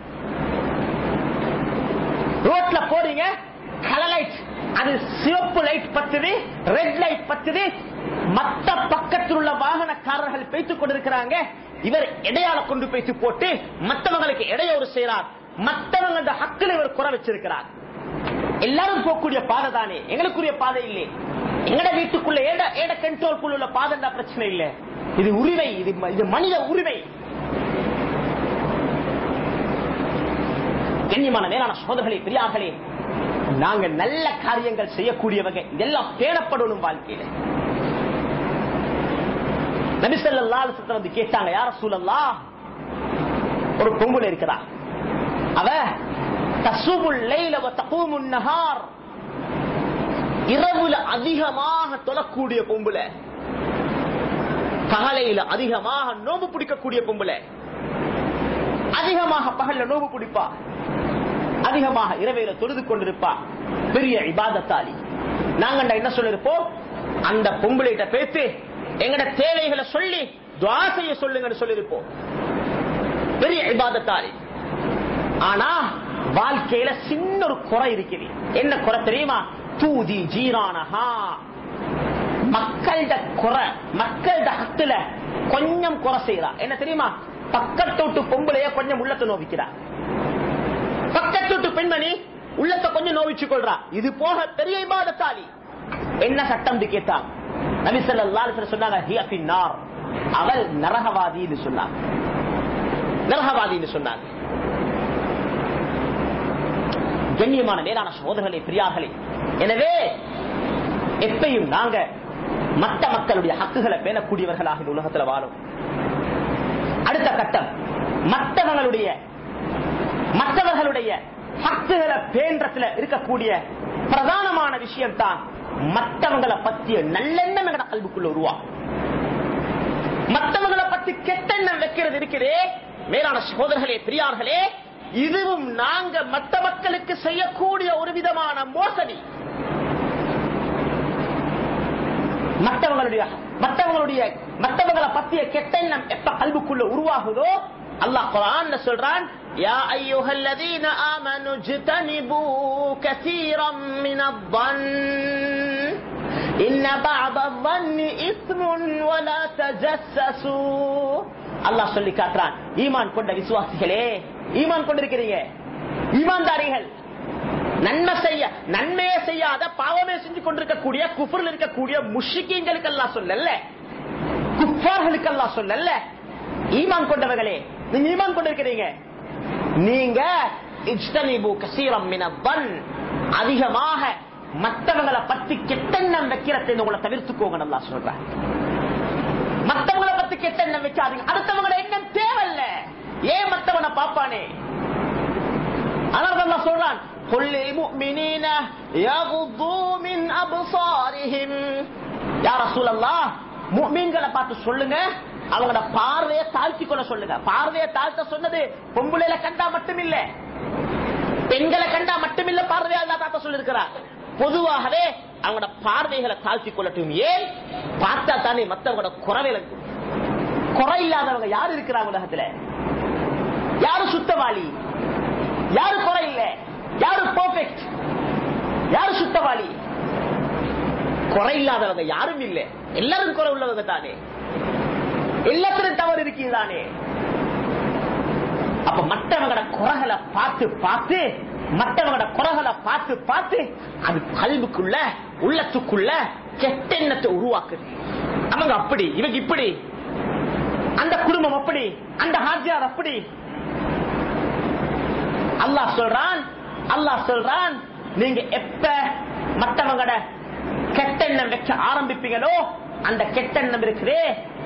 ரோட்ல போறீங்க கலர் லைட் அது சிவப்பு லைட் பத்துது ரெட் லைட் பத்துது மத்த பக்கத்தில் உள்ள வாகனக்காரர்கள் பேசிக் கொண்டிருக்கிறாங்க இவர் இடையால கொண்டு பேசி போட்டு மத்தவங்களுக்கு இடையூறு செய்யறார் மத்தவங்க ஹக்கில் இவர் குறை வச்சிருக்கிறார் எல்லாரும் போகக்கூடிய பாதை தானே எங்களுக்குரிய பாதை இல்லை எங்கட வீட்டுக்குள்ள ஏட ஏட கண்ட்ரோல்குள்ள உள்ள பாதை பிரச்சனை இல்லை இது உரிமை இது ம- இது மனித உரிமை கண்ணியமான மேலான சோதர்களே பெரியார்களே நாங்க நல்ல காரியங்கள் செய்யக்கூடியவங்க இதெல்லாம் பேணப்படணும் வாழ்க்கையில நபிசல்லா வந்து கேட்டாங்க யார சூழல்லா ஒரு பொங்கல் இருக்கிறா அவ தசுபுல் லைல வ தகூமுன் நஹார் இரவுல அதிகமாக தொழக்கூடிய பொம்புல பகலையில அதிகமாக நோம்பு பிடிக்கக்கூடிய பொம்புல அதிகமாக பகல்ல நோம்பு பிடிப்பா அதிகமாக இரவையில தொழுது கொண்டிருப்பா பெரிய இபாதத்தாளி நாங்க என்ன சொல்லிருப்போம் அந்த பொம்பளைகிட்ட பேத்து எங்கட தேவைகளை சொல்லி துவா செய்ய சொல்லுங்கன்னு சொல்லிருப்போம் பெரிய இபாதத்தாளி ஆனா வாழ்க்கையில சின்ன ஒரு குறை இருக்குது என்ன குறை தெரியுமா தூதி ஜீரானஹா மக்கள்ட குறை மக்கள்ட ஹத்துல கொஞ்சம் குறை செய்யறா என்ன தெரியுமா பக்கத்தோட்டு பொம்பளைய கொஞ்சம் உள்ளத்தை நோவிக்கிறா பக்கத்தோட்டு பெண்மணி உள்ளத்தை கொஞ்சம் நோவிச்சு கொள்றா இது போக பெரிய இபாதத்தாளி என்ன சட்டம் கேட்டா நபிசல்லா சொன்னாங்க "ஹிய ஃபின்னார்." அவள் நரகவாதின்னு சொன்னாங்க நரகவாதின்னு சொன்னாங்க கண்ணியமான மேலான சோதர்களே பிரியார்களே எனவே எப்பையும் நாங்க மற்ற மக்களுடைய ஹக்குகளை பேணக்கூடியவர்களாக இந்த உலகத்துல வாழும் அடுத்த கட்டம் மற்றவங்களுடைய மற்றவர்களுடைய ஹக்குகளை பேன்றத்துல இருக்கக்கூடிய பிரதானமான விஷயம் தான் மற்றவங்களை பத்திய நல்லெண்ணம் எங்கட கல்விக்குள்ள உருவாகும் மற்றவங்களை பத்தி கெட்டெண்ணம் வைக்கிறது இருக்கிறதே மேலான சகோதரர்களே பெரியார்களே இதுவும் நாங்க மற்ற மக்களுக்கு செய்யக்கூடிய ஒரு விதமான மோசடி மற்றவங்களுடைய மற்றவங்களுடைய மற்றவங்களை பத்திய கெட்டெண்ணம் எப்ப கல்விக்குள்ள உருவாகுதோ அல்லாஹ் குரான்ல சொல்றான் யா ஐயுஹல்லதீன ஆமனு ஜ்தனிபு கஸீரம் மினல் إن بعض الظن إثم ولا تجسسوا அல்லாஹ் சொல்லி காட்டுறான் ஈமான் கொண்ட விசுவாசிகளே ஈமான் கொண்டிருக்கிறீங்க ஈமான்தாரிகள் நன்மை செய்ய நன்மையே செய்யாத பாவமே செஞ்சு கொண்டிருக்கக்கூடிய குஃபரில் இருக்கக்கூடிய முஷிக்கீங்களுக்கு எல்லாம் சொல்லல குஃபார்களுக்கு எல்லாம் சொல்லல ஈமான் கொண்டவர்களே நீங்க ஈமான் கொண்டிருக்கிறீங்க நீங்க இஜ்தனிபு கசீரம் மினவன் அதிகமாக மற்றவங்களை பத்தி கெட்டெண்ணம் வைக்கிறதை உங்களை தவிர்த்துக்கோங்க நல்லா சொல்றேன் மற்றவங்களை பத்தி கெட்டெண்ணம் வைக்காதீங்க அடுத்தவங்கள எண்ணம் தேவையில்ல ஏன் மற்றவனை பாப்பானே ஆனால் அல்லாஹ் சொல்றான் قل للمؤمنين يغضوا من أبصارهم يا رسول الله முஃமின்களை பார்த்து சொல்லுங்க அவங்களோட பார்வையை தாழ்த்தி கொள்ள சொல்லுங்க பார்வையை தாழ்த்த சொன்னது பொம்பளையில கண்டா மட்டும் இல்ல பெண்களை கண்டா மட்டுமில்ல பார்வையா அல்லா தாத்த சொல்லிருக்கிறார் பொதுவாகவே அவங்களோட பார்வைகளை தாழ்த்தி கொள்ளட்டும் ஏன் பார்த்தா தானே மத்தவங்களோட குறவையில குறை இல்லாதவங்க யாரு இருக்கிறாங்க உலகத்துல யாரு சுத்தவாளி யாரு குறை இல்ல யாரு பர்ஃபெக்ட் யாரு சுத்தவாளி குறை இல்லாதவங்க யாரும் இல்ல எல்லாரும் குறை உள்ளவங்க தானே எல்லாத்திலும் தவறு இருக்கிறதானே அப்ப மற்றவங்களோட குறைகளை பார்த்து பார்த்து மற்றவங்களோட குறைகளை பார்த்து பார்த்து அது கல்விக்குள்ள உள்ளத்துக்குள்ள கெட்டெண்ணத்தை உருவாக்குது அவங்க அப்படி இவங்க இப்படி அந்த குடும்பம் அப்படி அந்த ஹாஜியார் அப்படி அல்லாஹ் சொல்றான் அல்லாஹ் சொல்றான் நீங்க எப்ப மற்றவங்களோட கெட்டெண்ணம் வைக்க ஆரம்பிப்பீங்களோ அந்த கெட்டெண்ணம் இருக்குதே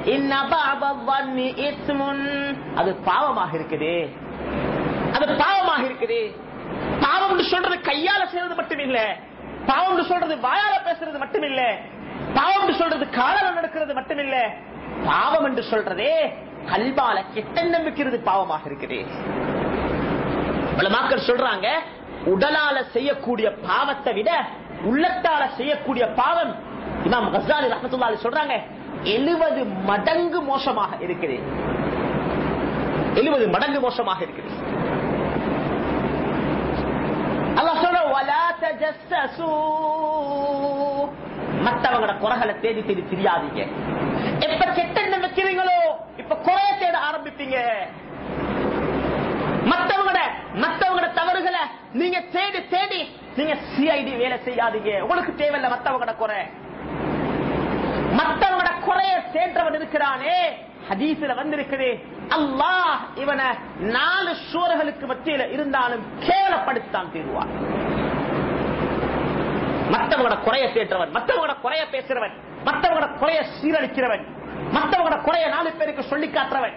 அது பாவமாக இருக்குது அது பாவமாக இருக்குது பாவம் சொல்றது கையால செய்யறது மட்டும் இல்ல பாவம் சொல்றது வாயால பேசுறது மட்டும் இல்ல பாவம் சொல்றது காலால நடக்கிறது மட்டும் இல்ல பாவம் என்று சொல்றதே கல்வால கெட்டெண்ணம் வைக்கிறது பாவமாக இருக்குது மக்கள் சொல்றாங்க உடலால செய்யக்கூடிய பாவத்தை விட உள்ளத்தால செய்யக்கூடிய பாவம் இமாம் கசாலி ரஹமத்துல்லாலி சொல்றாங்க எழுபது மடங்கு மோசமாக இருக்குது எழுபது மடங்கு மோசமாக இருக்குது அல்லாஹ் சொல்ற வலா தஜஸ்ஸசு மத்தவங்களோட குறைகளை தேடி தேடி தெரியாதீங்க எப்ப கெட்டெண்ணம் வைக்கிறீங்களோ இப்ப குறைய தேட ஆரம்பிப்பீங்க மத்தவங்களோட மத்தவங்களோட தவறுகளை நீங்க தேடி தேடி நீங்க சிஐடி வேலை செய்யாதீங்க உங்களுக்கு தேவையில்ல மத்தவங்களோட குறை மத்தவங்களோட குறைய தேற்றவன் இருக்கிறானே ஹதீஸ்ல வந்திருக்குது அல்லாஹ் இவனை நாலு சூறர்களுக்கு மத்தியில இருந்தாலும் கேவலப்படுத்தான் தீர்வான் மற்றவங்களோட குறைய தேற்றவன் மற்றவங்களோட குறைய பேசுறவன் மற்றவங்களோட குறைய சீரழிக்கிறவன் மற்றவங்களோட குறைய நாலு பேருக்கு சொல்லி காட்டுறவன்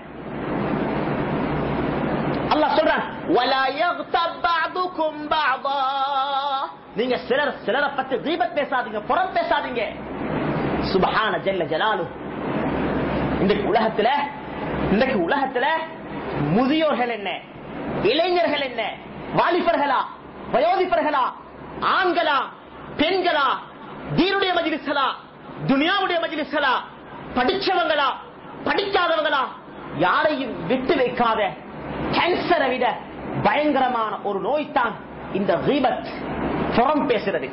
அல்லாஹ் சொல்றான் "வலா யக்தப் பஅதுக்கும் பஅதா." நீங்க சிலர் சிலரை பத்தி தீபத் பேசாதீங்க புறம் பேசாதீங்க சுபஹான ஜல்ல ஜலாலு இன்றைக்கு உலகத்துல இன்றைக்கு உலகத்துல முதியோர்கள் என்ன இளைஞர்கள் என்ன வாலிபர்களா வயோதிபர்களா ஆண்களா பெண்களா தீனுடைய மஜிலிஸ்களா துனியாவுடைய மஜிலிஸ்களா படிச்சவங்களா படிக்காதவங்களா யாரையும் விட்டு வைக்காத கேன்சரை விட பயங்கரமான ஒரு நோய் தான் இந்த ரீபத் புறம் பேசுறது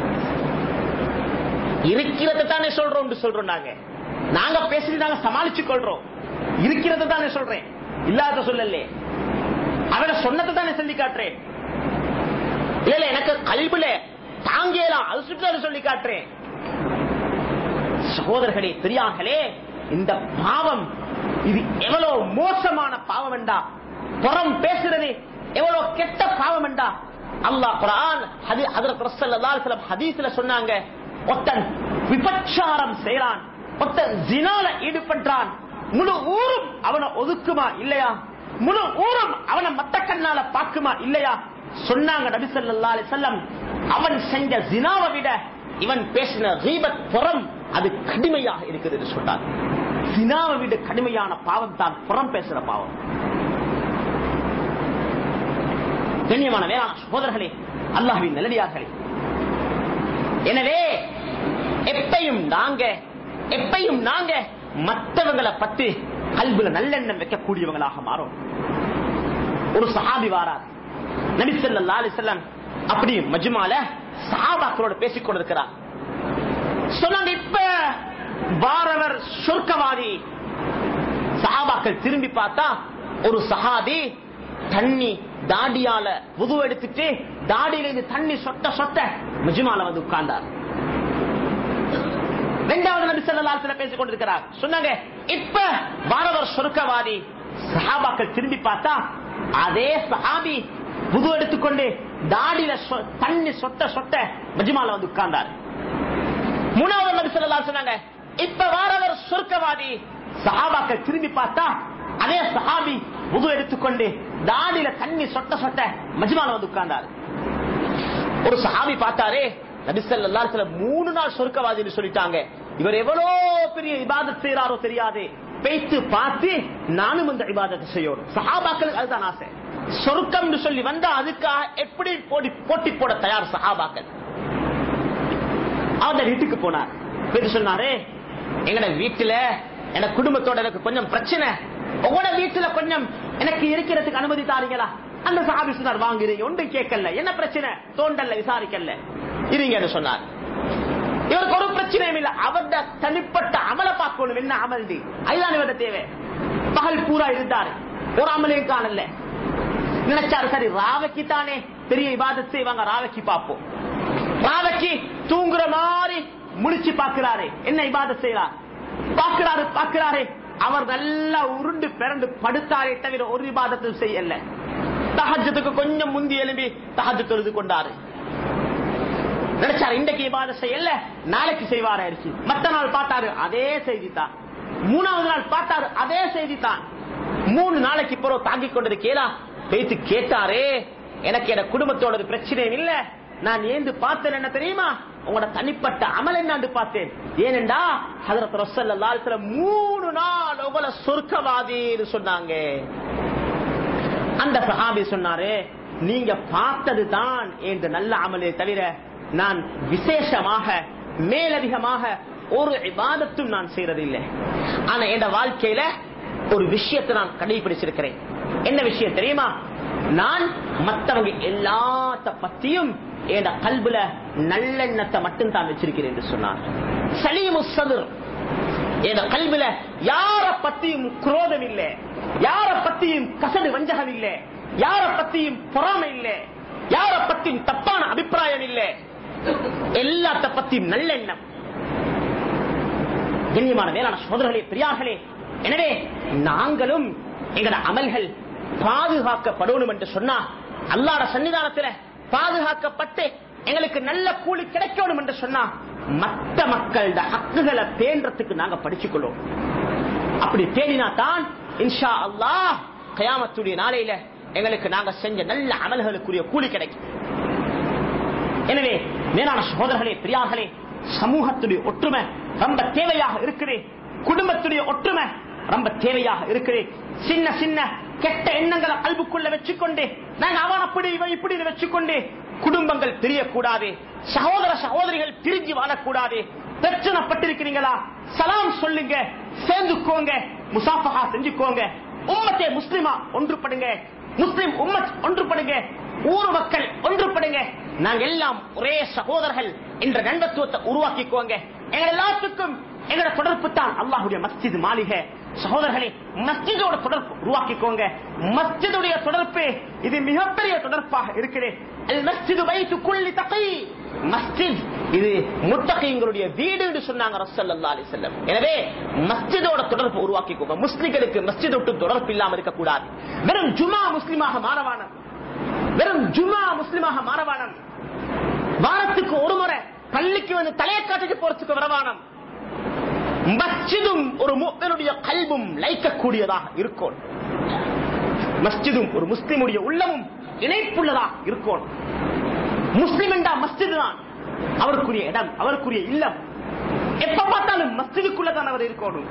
இருக்கிறது தானே சொல்றோம் சொல்றோம் நாங்க நாங்க பேசுறது நாங்க சமாளிச்சு கொள்றோம் இருக்கிறது தானே சொல்றேன் இல்லாத சொல்லலே அவரை சொன்னதை தானே சொல்லி காட்டுறேன் இல்ல இல்ல எனக்கு கல்வில தாங்கலாம் அது சுற்றாரு சொல்லி காட்டுறேன் சகோதரர்களே பெரியார்களே இந்த பாவம் இது எவ்வளவு மோசமான பாவம் என்றா புறம் பேசுறது எவ்வளவு கெட்ட பாவம் என்றா அல்லாஹ் குரான் ஹதி- ஹதரத் ரசூலுல்லாஹி அலைஹி வஸல்லம் ஹதீஸ்ல சொன்னாங்க ஒருத்தன் விபச்சாரம் செய்யறான் ஒருத்தன் ஜினால ஈடுபட்டான் முழு ஊரும் அவனை ஒதுக்குமா இல்லையா முழு ஊரும் அவனை மத்த கண்ணால பாக்குமா இல்லையா சொன்னாங்க நபி ஸல்லல்லாஹு அலைஹி வஸல்லம் அவன் செஞ்ச ஜினாவை விட இவன் பேசின ரீபத் புறம் அது கடுமையாக இருக்குது என்று சொன்னார் ஜினாவை விட கடுமையான பாவம் தான் புறம் பேசுற பாவம் கண்ணியமான வேளாண் சகோதரர்களே அல்லாஹ்வின் நல்லடியார்களே எனவே எப்பையும் நாங்க எப்பையும் நாங்க மற்றவங்களை பத்தி கல்வில நல்லெண்ணம் வைக்கக்கூடியவங்களாக மாறும் ஒரு சஹாபி வாரார் நபி ஸல்லல்லாஹு அலைஹி வஸல்லம் அப்படி மஜ்மால சஹாபாக்களோட பேசிக் கொண்டிருக்கிறார் சொன்னாங்க இப்ப வாரவர் சொர்க்கவாதி சஹாபாக்கள் திரும்பி பார்த்தா ஒரு சஹாபி தண்ணி தாடியால புது எடுத்துட்டு தாடியில இருந்து தண்ணி சொட்ட சொட்ட மஜ்மால வந்து உட்கார்ந்தார் இரண்டாவது நபி ஸல்லல்லாஹு அலைஹி வஸல்லம் பேசிக் கொண்டிருக்கிறார் சொன்னாங்க இப்ப வாரவர் சொர்க்கவாதி சஹாபாக்கள் திரும்பி பார்த்தா அதே சஹாபி புது எடுத்துக்கொண்டு தாடியில சொ- தண்ணி சொட்ட சொட்ட மஜ்மால வந்து உட்கார்ந்தார் மூணாவது நபி ஸல்லல்லாஹு அலைஹி சொன்னாங்க இப்ப வாரவர் சொர்க்கவாதி சஹாபாக்கள் திரும்பி பார்த்தா அதே சஹாபி புது எடுத்துக்கொண்டு தாடியில தண்ணி சொட்ட சொட்ட மஜ்மால வந்து உட்கார்ந்தார் ஒரு சஹாபி பார்த்தாரே நபி ஸல்லல்லாஹு அலைஹி வஸல்லம் மூணு நாள் சொர்க்கவாதின்னு சொல்லிட்டாங்க இவர் எவ்வளவு பெரிய இபாதத் செய்யறாரோ தெரியாது பேய்த்து பார்த்து நானும் இந்த இபாதத்தை செய்யணும் சஹாபாக்களுக்கு அதுதான் ஆசை சொர்க்கம் சொல்லி வந்தா அதுக்காக எப்படி போட்டி போட்டி போட தயார் சஹாபாக்கள் அவன் வீட்டுக்கு போனார் போயிட்டு சொன்னாரு எங்கட வீட்டுல என குடும்பத்தோட எனக்கு கொஞ்சம் பிரச்சனை உங்களோட வீட்டுல கொஞ்சம் எனக்கு இருக்கிறதுக்கு அனுமதி தாரீங்களா அந்த சாபி சொன்னார் வாங்குறீங்க ஒன்று கேட்கல என்ன பிரச்சனை தோண்டல்ல விசாரிக்கல இருங்கன்னு சொன்னார் இவருக்கு ஒரு பிரச்சனையும் இல்ல அவருட தனிப்பட்ட அமல பார்க்கணும் என்ன அமல் அதுதான் இவர தேவை பகல் பூரா இருந்தாரு ஒரு அமலையும் காணல நினைச்சாரு சரி ராவைக்கு தானே பெரிய இபாதத் செய்வாங்க ராவைக்கு பார்ப்போம் ராவைக்கு தூங்குற மாதிரி முடிச்சு பாக்குறாரு என்ன இபாதத் செய்யறார் பாக்குறாரு பாக்குறாரு அவர் நல்லா உருண்டு பிறண்டு படுத்தாரே தவிர ஒரு இபாதத்தும் செய்யல தஹஜத்துக்கு கொஞ்சம் முந்தி எழும்பி தஹஜ் தொழுது கொண்டாரு நினைச்சாரு இன்றைக்கு இபாதத் செய்யல நாளைக்கு செய்வாரு ஆயிடுச்சு மத்த நாள் பார்த்தாரு அதே செய்தி தான் மூணாவது நாள் பார்த்தாரு அதே செய்தி தான் மூணு நாளைக்கு பிறகு தாங்கிக் கொண்டிருக்கேலா பேத்து கேட்டாரே எனக்கு என் குடும்பத்தோட ஒரு பிரச்சனையும் இல்ல நான் ஏந்து பார்த்தேன் என்ன தெரியுமா உங்களோட தனிப்பட்ட அமல் என்னாண்டு பார்த்தேன் ஏனென்றா ஹதரத் ரசல்லல்லாஹு அலைஹி வஸல்லம் மூணு நாள் உங்களை சொர்க்கவாதின்னு சொன்னாங்க அந்த சஹாபி சொன்னாரு நீங்க பார்த்தது தான் என்று நல்ல அமலே தவிர நான் விசேஷமாக மேலதிகமாக ஒரு இபாதத்தும் நான் செய்யறதில்லை ஆனா என் வாழ்க்கையில ஒரு விஷயத்தை நான் கடைபிடிச்சிருக்கிறேன் என்ன விஷயம் தெரியுமா நான் மத்தவங்க எல்லாத்த பத்தியும் என் கல்புல நல்லெண்ணத்தை மட்டும் தான் வச்சிருக்கிறேன் என்று சொன்னார் சலீமு சதுர் என் கல்வில யார பத்தியும் குரோதம் இல்ல யார பத்தியும் கசடு வஞ்சகம் இல்ல யார பத்தியும் பொறாமை இல்ல யார பத்தியும் தப்பான அபிப்பிராயம் இல்ல எல்லாத்த பத்தியும் நல்லெண்ணம் கண்ணியமான மேலான சோதர்களே பெரியார்களே எனவே நாங்களும் எங்கட அமல்கள் பாதுகாக்கப்படணும் என்று சொன்னா அல்லாட சன்னிதானத்துல பாதுகாக்கப்பட்டு எங்களுக்கு நல்ல கூலி கிடைக்கணும் என்று சொன்னா மற்ற மக்களோட ஹக்குகளை பேன்றதுக்கு நாங்க படிச்சுக்கொள்ளும் அப்படி தேடினா தான் இன்ஷா அல்லாஹ் கயாமத்துடைய நாளையில எங்களுக்கு நாங்க செஞ்ச நல்ல அமல்களுக்குரிய கூலி கிடைக்கும் எனவே மேலான சகோதரர்களே பெரியார்களே சமூகத்துடைய ஒற்றுமை ரொம்ப தேவையாக இருக்குது குடும்பத்துடைய ஒற்றுமை ரொம்ப தேவையாக இருக்குது சின்ன சின்ன கெட்ட எண்ணங்களை அல்புக்குள்ள வச்சுக்கொண்டு நாங்க அவன் அப்படி இவன் இப்படி வச்சுக்கொண்டு குடும்பங்கள் பிரியக்கூடாது சகோதர சகோதரிகள் பிரிஞ்சு வாழக்கூடாது பிரச்சனைப்பட்டிருக்கிறீங்களா சலாம் சொல்லுங்க சேர்ந்துக்கோங்க முசாஃபஹா செஞ்சுக்கோங்க உம்மத்தே முஸ்லிமா ஒன்றுபடுங்க முஸ்லிம் உம்மத் ஒன்றுபடுங்க ஊர் மக்கள் ஒன்றுபடுங்க நாங்க எல்லாம் ஒரே சகோதரர்கள் என்ற நண்பத்துவத்தை உருவாக்கிக்கோங்க எங்க எல்லாத்துக்கும் எங்களோட தொடர்பு தான் அல்லாஹுடைய மஸ்ஜித் மாளிகை சகோதரர்களே மஸ்ஜிதோட தொடர்பு உருவாக்கிக்கோங்க மஸ்ஜிதுடைய தொடர்பு இது மிகப்பெரிய தொடர்பாக இருக்குது அல் மஸ்ஜிது வைத்து குள்ளி தகை மஸ்ஜித் இது முத்தகைங்களுடைய வீடு என்று சொன்னாங்க ரசல்லா அலி செல்லம் எனவே மஸ்ஜிதோட தொடர்பு உருவாக்கிக்கோங்க முஸ்லிம்களுக்கு மஸ்ஜித் விட்டு தொடர்பு இல்லாம இருக்கக்கூடாது வெறும் ஜுமா முஸ்லிமாக மாறவான வெறும் ஜுமா முஸ்லிமாக மாறவானம் வாரத்துக்கு ஒரு முறை பள்ளிக்கு வந்து தலையை காட்டிட்டு போறதுக்கு வரவானம் மஸ்ஜிதும் ஒரு முக்தனுடைய கல்வும் லைக்கக்கூடியதாக இருக்கும் மஸ்ஜிதும் ஒரு முஸ்லிமுடைய உள்ளமும் இணைப்புள்ளதாக இருக்கும் முஸ்லிம் என்றா மஸ்ஜித் தான் அவருக்குரிய இடம் அவருக்குரிய இல்லம் எப்ப பார்த்தாலும் மஸ்ஜிதுக்குள்ள தான் அவர் இருக்கணும்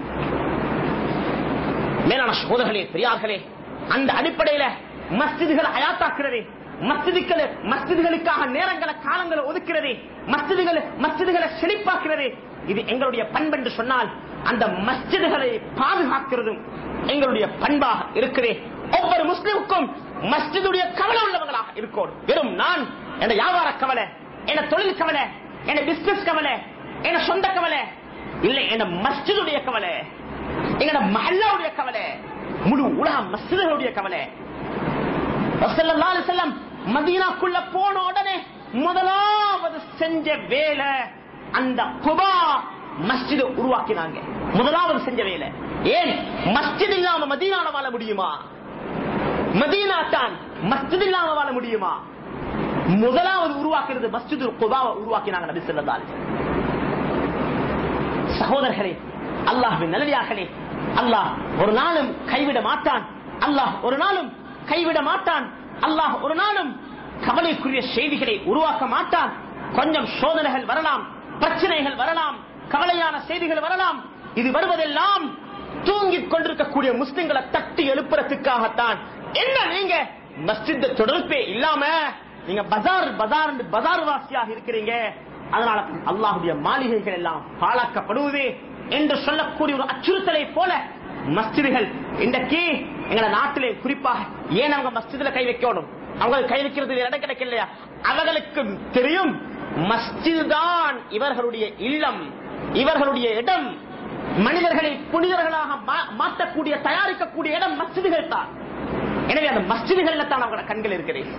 மேலான சோதர்களே பெரியார்களே அந்த அடிப்படையில மஸ்ஜிதுகளை அயாத்தாக்குறது மஸ்ஜிதுக்களை மஸ்ஜிதுகளுக்காக நேரங்களை காலங்களை ஒதுக்கிறது மஸ்ஜிதுகளை மஸ்ஜிதுகளை செழிப்பாக்குறது இது எங்களுடைய பண்பென்று சொன்னால் அந்த மஸ்ஜிதுகளை பாதுகாக்கிறதும் எங்களுடைய பண்பாக இருக்கிறே ஒவ்வொரு முஸ்லிமுக்கும் மஸ்ஜிதுடைய கவலை உள்ளவங்களாக இருக்கும் வெறும் நான் என் வியாபார கவலை என் தொழில் கவலை என் பிசினஸ் கவலை என் சொந்த கவலை இல்லை என் மஸ்ஜிதுடைய கவலை எங்கட மஹல்லாவுடைய கவலை முழு உலக மஸ்ஜிதுகளுடைய கவலை ரசூலுல்லாஹி அலைஹி வஸல்லம் மதீனாக்குள்ள போன உடனே முதலாவது செஞ்ச வேலை அந்த குபா மஸ்ஜிதை உருவாக்கினாங்க முதலாவது செஞ்ச வேலை ஏன் மஸ்ஜித் இல்லாம மதீனால வாழ முடியுமா மதீனா தான் மஸ்ஜித் இல்லாம வாழ முடியுமா முதலாவது உருவாக்குறது மஸ்ஜிது குபாவை உருவாக்கினாங்க நபி ஸல்லல்லாஹு அலைஹி வஸல்லம் சகோதரர்களே அல்லாஹ்வின் நல்லடியார்களே அல்லாஹ் ஒரு நாளும் கைவிட மாட்டான் அல்லாஹ் ஒரு நாளும் கைவிட மாட்டான் அல்லாஹ் ஒரு நாளும் கவலைக்குரிய செய்திகளை உருவாக்க மாட்டான் கொஞ்சம் சோதனைகள் வரலாம் பிரச்சனைகள் வரலாம் கவலையான செய்திகள் வரலாம் இது வருவதெல்லாம் தூங்கிக் கொண்டிருக்கக்கூடிய முஸ்லிம்களை தட்டி எழுப்புறதுக்காகத்தான் என்ன நீங்க மஸ்ஜித் தொடர்பே இல்லாம நீங்க பஜார் பஜார் பஜார் வாசியாக இருக்கிறீங்க அதனால அல்லாஹுடைய மாளிகைகள் எல்லாம் பாழாக்கப்படுவது என்று சொல்லக்கூடிய ஒரு அச்சுறுத்தலை போல மஸ்ஜிதுகள் இன்றைக்கு எங்க நாட்டிலே குறிப்பாக ஏன் அவங்க மஸ்ஜிதுல கை வைக்கணும் அவங்க கை வைக்கிறது இடம் கிடைக்கலையா அவர்களுக்கு தெரியும் மஸ்ஜித் தான் இவர்களுடைய இல்லம் இவர்களுடைய இடம் மனிதர்களை புனிதர்களாக மா- மாற்றக்கூடிய தயாரிக்கக்கூடிய இடம் மஸ்ஜிதுகள் தான் எனவே அந்த மஸ்ஜிதுகள்ல தான் அவங்களோட கண்கள் இருக்கிறேன்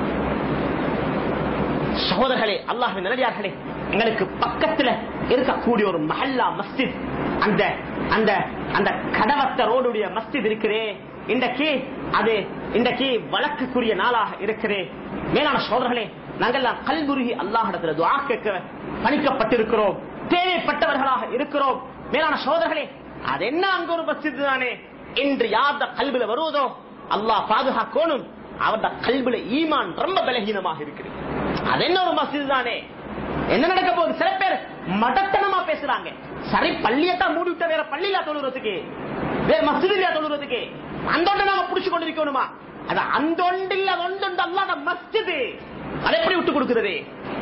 சகோதரர்களே அல்லாஹின் நல்லடியார்களே எங்களுக்கு பக்கத்துல இருக்கக்கூடிய ஒரு மஹல்லா மஸ்ஜித் அந்த அந்த அந்த கடவத்த ரோடுடைய மஸ்ஜித் இருக்கிறே இன்றைக்கு அது இன்றைக்கு வழக்குக்குரிய நாளாக இருக்கிறே மேலான சோதரர்களே நாங்கெல்லாம் கல்குருகி அல்லாஹிடத்துல துஆ கேட்க பணிக்கப்பட்டிருக்கிறோம் தேவைப்பட்டவர்களாக இருக்கிறோம் மேலான சோதரர்களே அது என்ன அங்க ஒரு மஸ்ஜித் தானே இன்று யார்த கல்வில வருவதோ அல்லாஹ் பாதுகாக்கணும் அவருடைய கல்வில ஈமான் ரொம்ப பலகீனமாக இருக்குது அது என்ன ஒரு மஸ்ஜித் தானே என்ன நடக்க போகுது சில பேர் மடத்தனமா பேசுறாங்க சரி பள்ளியத்தான் மூடி விட்ட வேற பள்ளியில தொழுறதுக்கு வேற மஸ்ஜிதில தொழுறதுக்கு அந்த ஒன்றை நாம புடிச்சு கொண்டிருக்கணுமா அது அந்த ஒன்று இல்ல அது ஒன்று அல்லாத மஸ்ஜிது அதை எப்படி விட்டு கொடுக்கிறது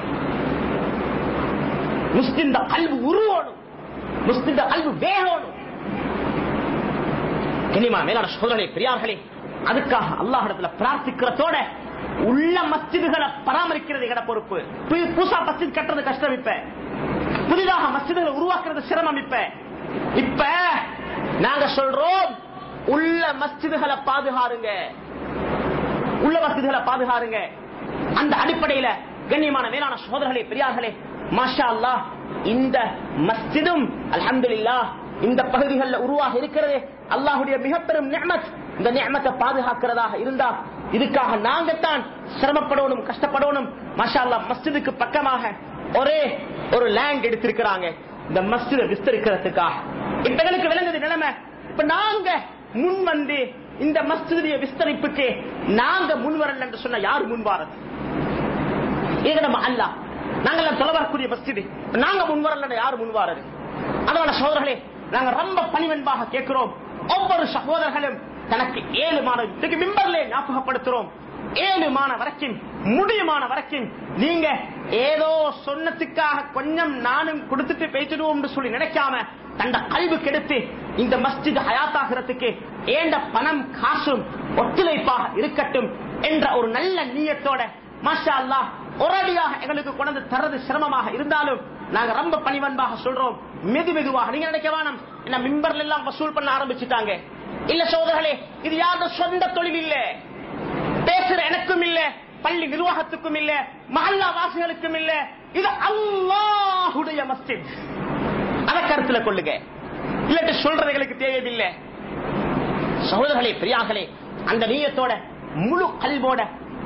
முஸ்லிம் கல்வி உருவணும் முஸ்லிம் கல்வி வேகணும் கனிமா மேலான சோதனை பெரியார்களே அதுக்காக அல்லாஹிடத்துல பிரார்த்திக்கிறதோட உள்ள மஸ்ஜிதுகளை பராமரிக்கிறது எங்கட பொறுப்பு பு- புதுசா மஸ்ஜித் கட்டுறது கஷ்டம் இப்ப புதிதாக மஸ்ஜிதுகளை உருவாக்குறது சிரமம் இப்ப இப்ப நாங்க சொல்றோம் உள்ள மஸ்ஜிதுகளை பாதுகாருங்க உள்ள மஸ்ஜிதுகளை பாதுகாருங்க அந்த அடிப்படையில கண்ணியமான மேலான சோதரர்களே பெரியார்களே மாஷா அல்லாஹ் இந்த மஸ்ஜிதும் அல்ஹம்துலில்லாஹ் இந்த பகுதிகளில் உருவாக இருக்கிறது அல்லாஹுடைய மிக பெரும் நியமத் இந்த நியமத்தை பாதுகாக்கிறதாக இருந்தா இதுக்காக நாங்கத்தான் சிரமப்படணும் கஷ்டப்படணும் மாஷா அல்லாஹ் மஸ்ஜிதுக்கு பக்கமாக ஒரே ஒரு லேண்ட் எடுத்திருக்கிறாங்க இந்த மஸ்ஜிதை விஸ்தரிக்கிறதுக்காக இப்ப எங்களுக்கு விளங்குது நிலைமை இப்ப நாங்க முன் வந்து இந்த மஸ்ஜிதுடைய விஸ்தரிப்புக்கு நாங்க முன்வரல என்று சொன்ன யார் முன்வாரது இது நம்ம அல்லா நாங்கள் சொல்ல வரக்கூடிய மஸ்ஜிது நாங்க முன்வரல யார் முன்வாரது அதனால சகோதரர்களே நாங்க ரொம்ப பணிவன்பாக கேட்கிறோம் ஒவ்வொரு சகோதரர்களும் தனக்கு ஏழு மாதம் இதுக்கு மிம்பர்ல ஞாபகப்படுத்துறோம் ஏழு மான வரைக்கும் முடியுமான வரைக்கும் நீங்க ஏதோ சொன்னதுக்காக கொஞ்சம் நானும் கொடுத்துட்டு பேசிடுவோம் சொல்லி நினைக்காம தண்ட கல்வி கெடுத்து இந்த மஸ்ஜித் ஹயாத்தாகிறதுக்கு ஏண்ட பணம் காசும் ஒத்துழைப்பாக இருக்கட்டும் என்ற ஒரு நல்ல நீயத்தோட மாஷா அல்லாஹ் ஒரடியாக எங்களுக்கு கொண்டு தரது சிரமமாக இருந்தாலும் நாங்க ரொம்ப பணிவன்பாக சொல்றோம் மெது மெதுவாக நீங்க நினைக்க வேணாம் என்ன மிம்பர்ல எல்லாம் வசூல் பண்ண ஆரம்பிச்சுட்டாங்க இல்ல சோதர்களே இது யாரோட சொந்த தொழில் இல்ல பேசுற எனக்கும் இல்ல பள்ளி நிர்வாகத்துக்கும் இல்ல மஹல்லா வாசிகளுக்கும் இல்ல இது அல்லாஹுடைய மஸ்ஜித் அதை கருத்துல கொள்ளுங்க இல்லாட்டி சொல்றது எங்களுக்கு தேவையில்லை சகோதரர்களே பெரியார்களே அந்த நீயத்தோட முழு கல்வோட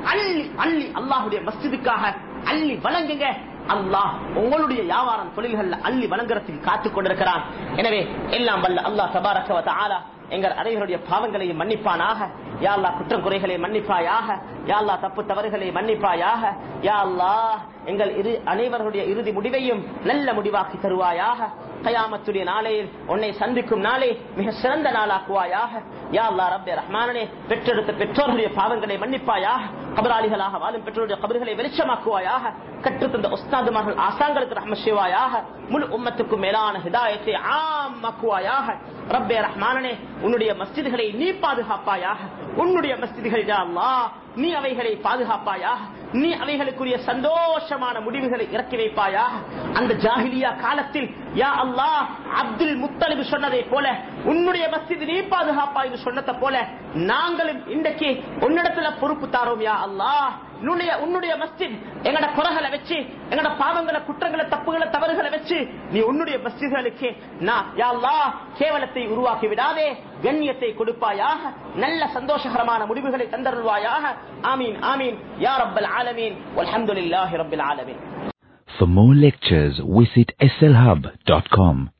அள்ளி அள்ளி அல்லாஹுடைய மஸ்ஜிதுக்காக அள்ளி வழங்குங்க அல்லாஹ் உங்களுடைய வியாபாரம் தொழில்கள்ல அள்ளி வழங்குறதுக்கு காத்துக் கொண்டிருக்கிறான் எனவே எல்லாம் வல்ல அல்லாஹ் தபாரக ஆலா எங்கள் அனைவருடைய பாவங்களை மன்னிப்பானாக யா அல்லா குற்றம் குறைகளை மன்னிப்பாயாக யா அல்லா தப்பு தவறுகளை மன்னிப்பாயாக யா அல்லாஹ் எங்கள் இரு அனைவருடைய இறுதி முடிவையும் நல்ல முடிவாக்கி தருவாயாக கயாமத்துடைய நாளையில் உன்னை சந்திக்கும் நாளை மிக சிறந்த நாளாக்குவாயாக யா அல்லா ரப்பே ரஹ்மானனே பெற்றெடுத்த பெற்றோர்களுடைய பாவங்களை மன்னிப்பாயாக கபராளிகளாக வாழும் பெற்றோருடைய கபர்களை வெளிச்சமாக்குவாயாக கற்றுத்தந்த உஸ்தாதுமார்கள் ஆசாங்களுக்கு ரஹ்ம செய்வாயாக முழு உம்மத்துக்கும் மேலான ஹிதாயத்தை ஆமாக்குவாயாக ரப்பே ரஹ்மானனே உன்னுடைய மஸ்ஜிதுகளை நீ பாதுகாப்பாயாக உன்னுடைய மஸ்ஜிதுகள் யா அல்லாஹ் நீ அவைகளை பாதுகாப்பாயாக நீ அவைகளுக்குரிய சந்தோஷமான முடிவுகளை இறக்கி வைப்பாயாக அந்த ஜாகிலியா காலத்தில் யா அல்லாஹ் அப்துல் முத்தலிபு சொன்னதை போல உன்னுடைய மஸ்ஜித் நீ பாதுகாப்பா என்று சொன்னதை போல நாங்களும் இன்றைக்கு உன்னிடத்துல பொறுப்பு தாரோம் யா அல்லாஹ் உன்னுடைய உன்னுடைய மஸ்ஜித் எங்கட குறைகளை வச்சு எங்கட பாவங்களை குற்றங்களை தப்புகளை தவறுகளை வச்சு நீ உன்னுடைய மஸ்ஜித்களுக்கு நான் யா அல்லாஹ் கேவலத்தை உருவாக்கி விடாதே கண்ணியத்தை கொடுப்பாயாக நல்ல சந்தோஷகரமான முடிவுகளை தந்தருள்வாயாக ஆமீன் ஆமீன் யா ரப்பல் ஆலமீன் வல்ஹம்துலில்லாஹி ரப்பில் ஆலமீன் For more lectures, visit slhub.com.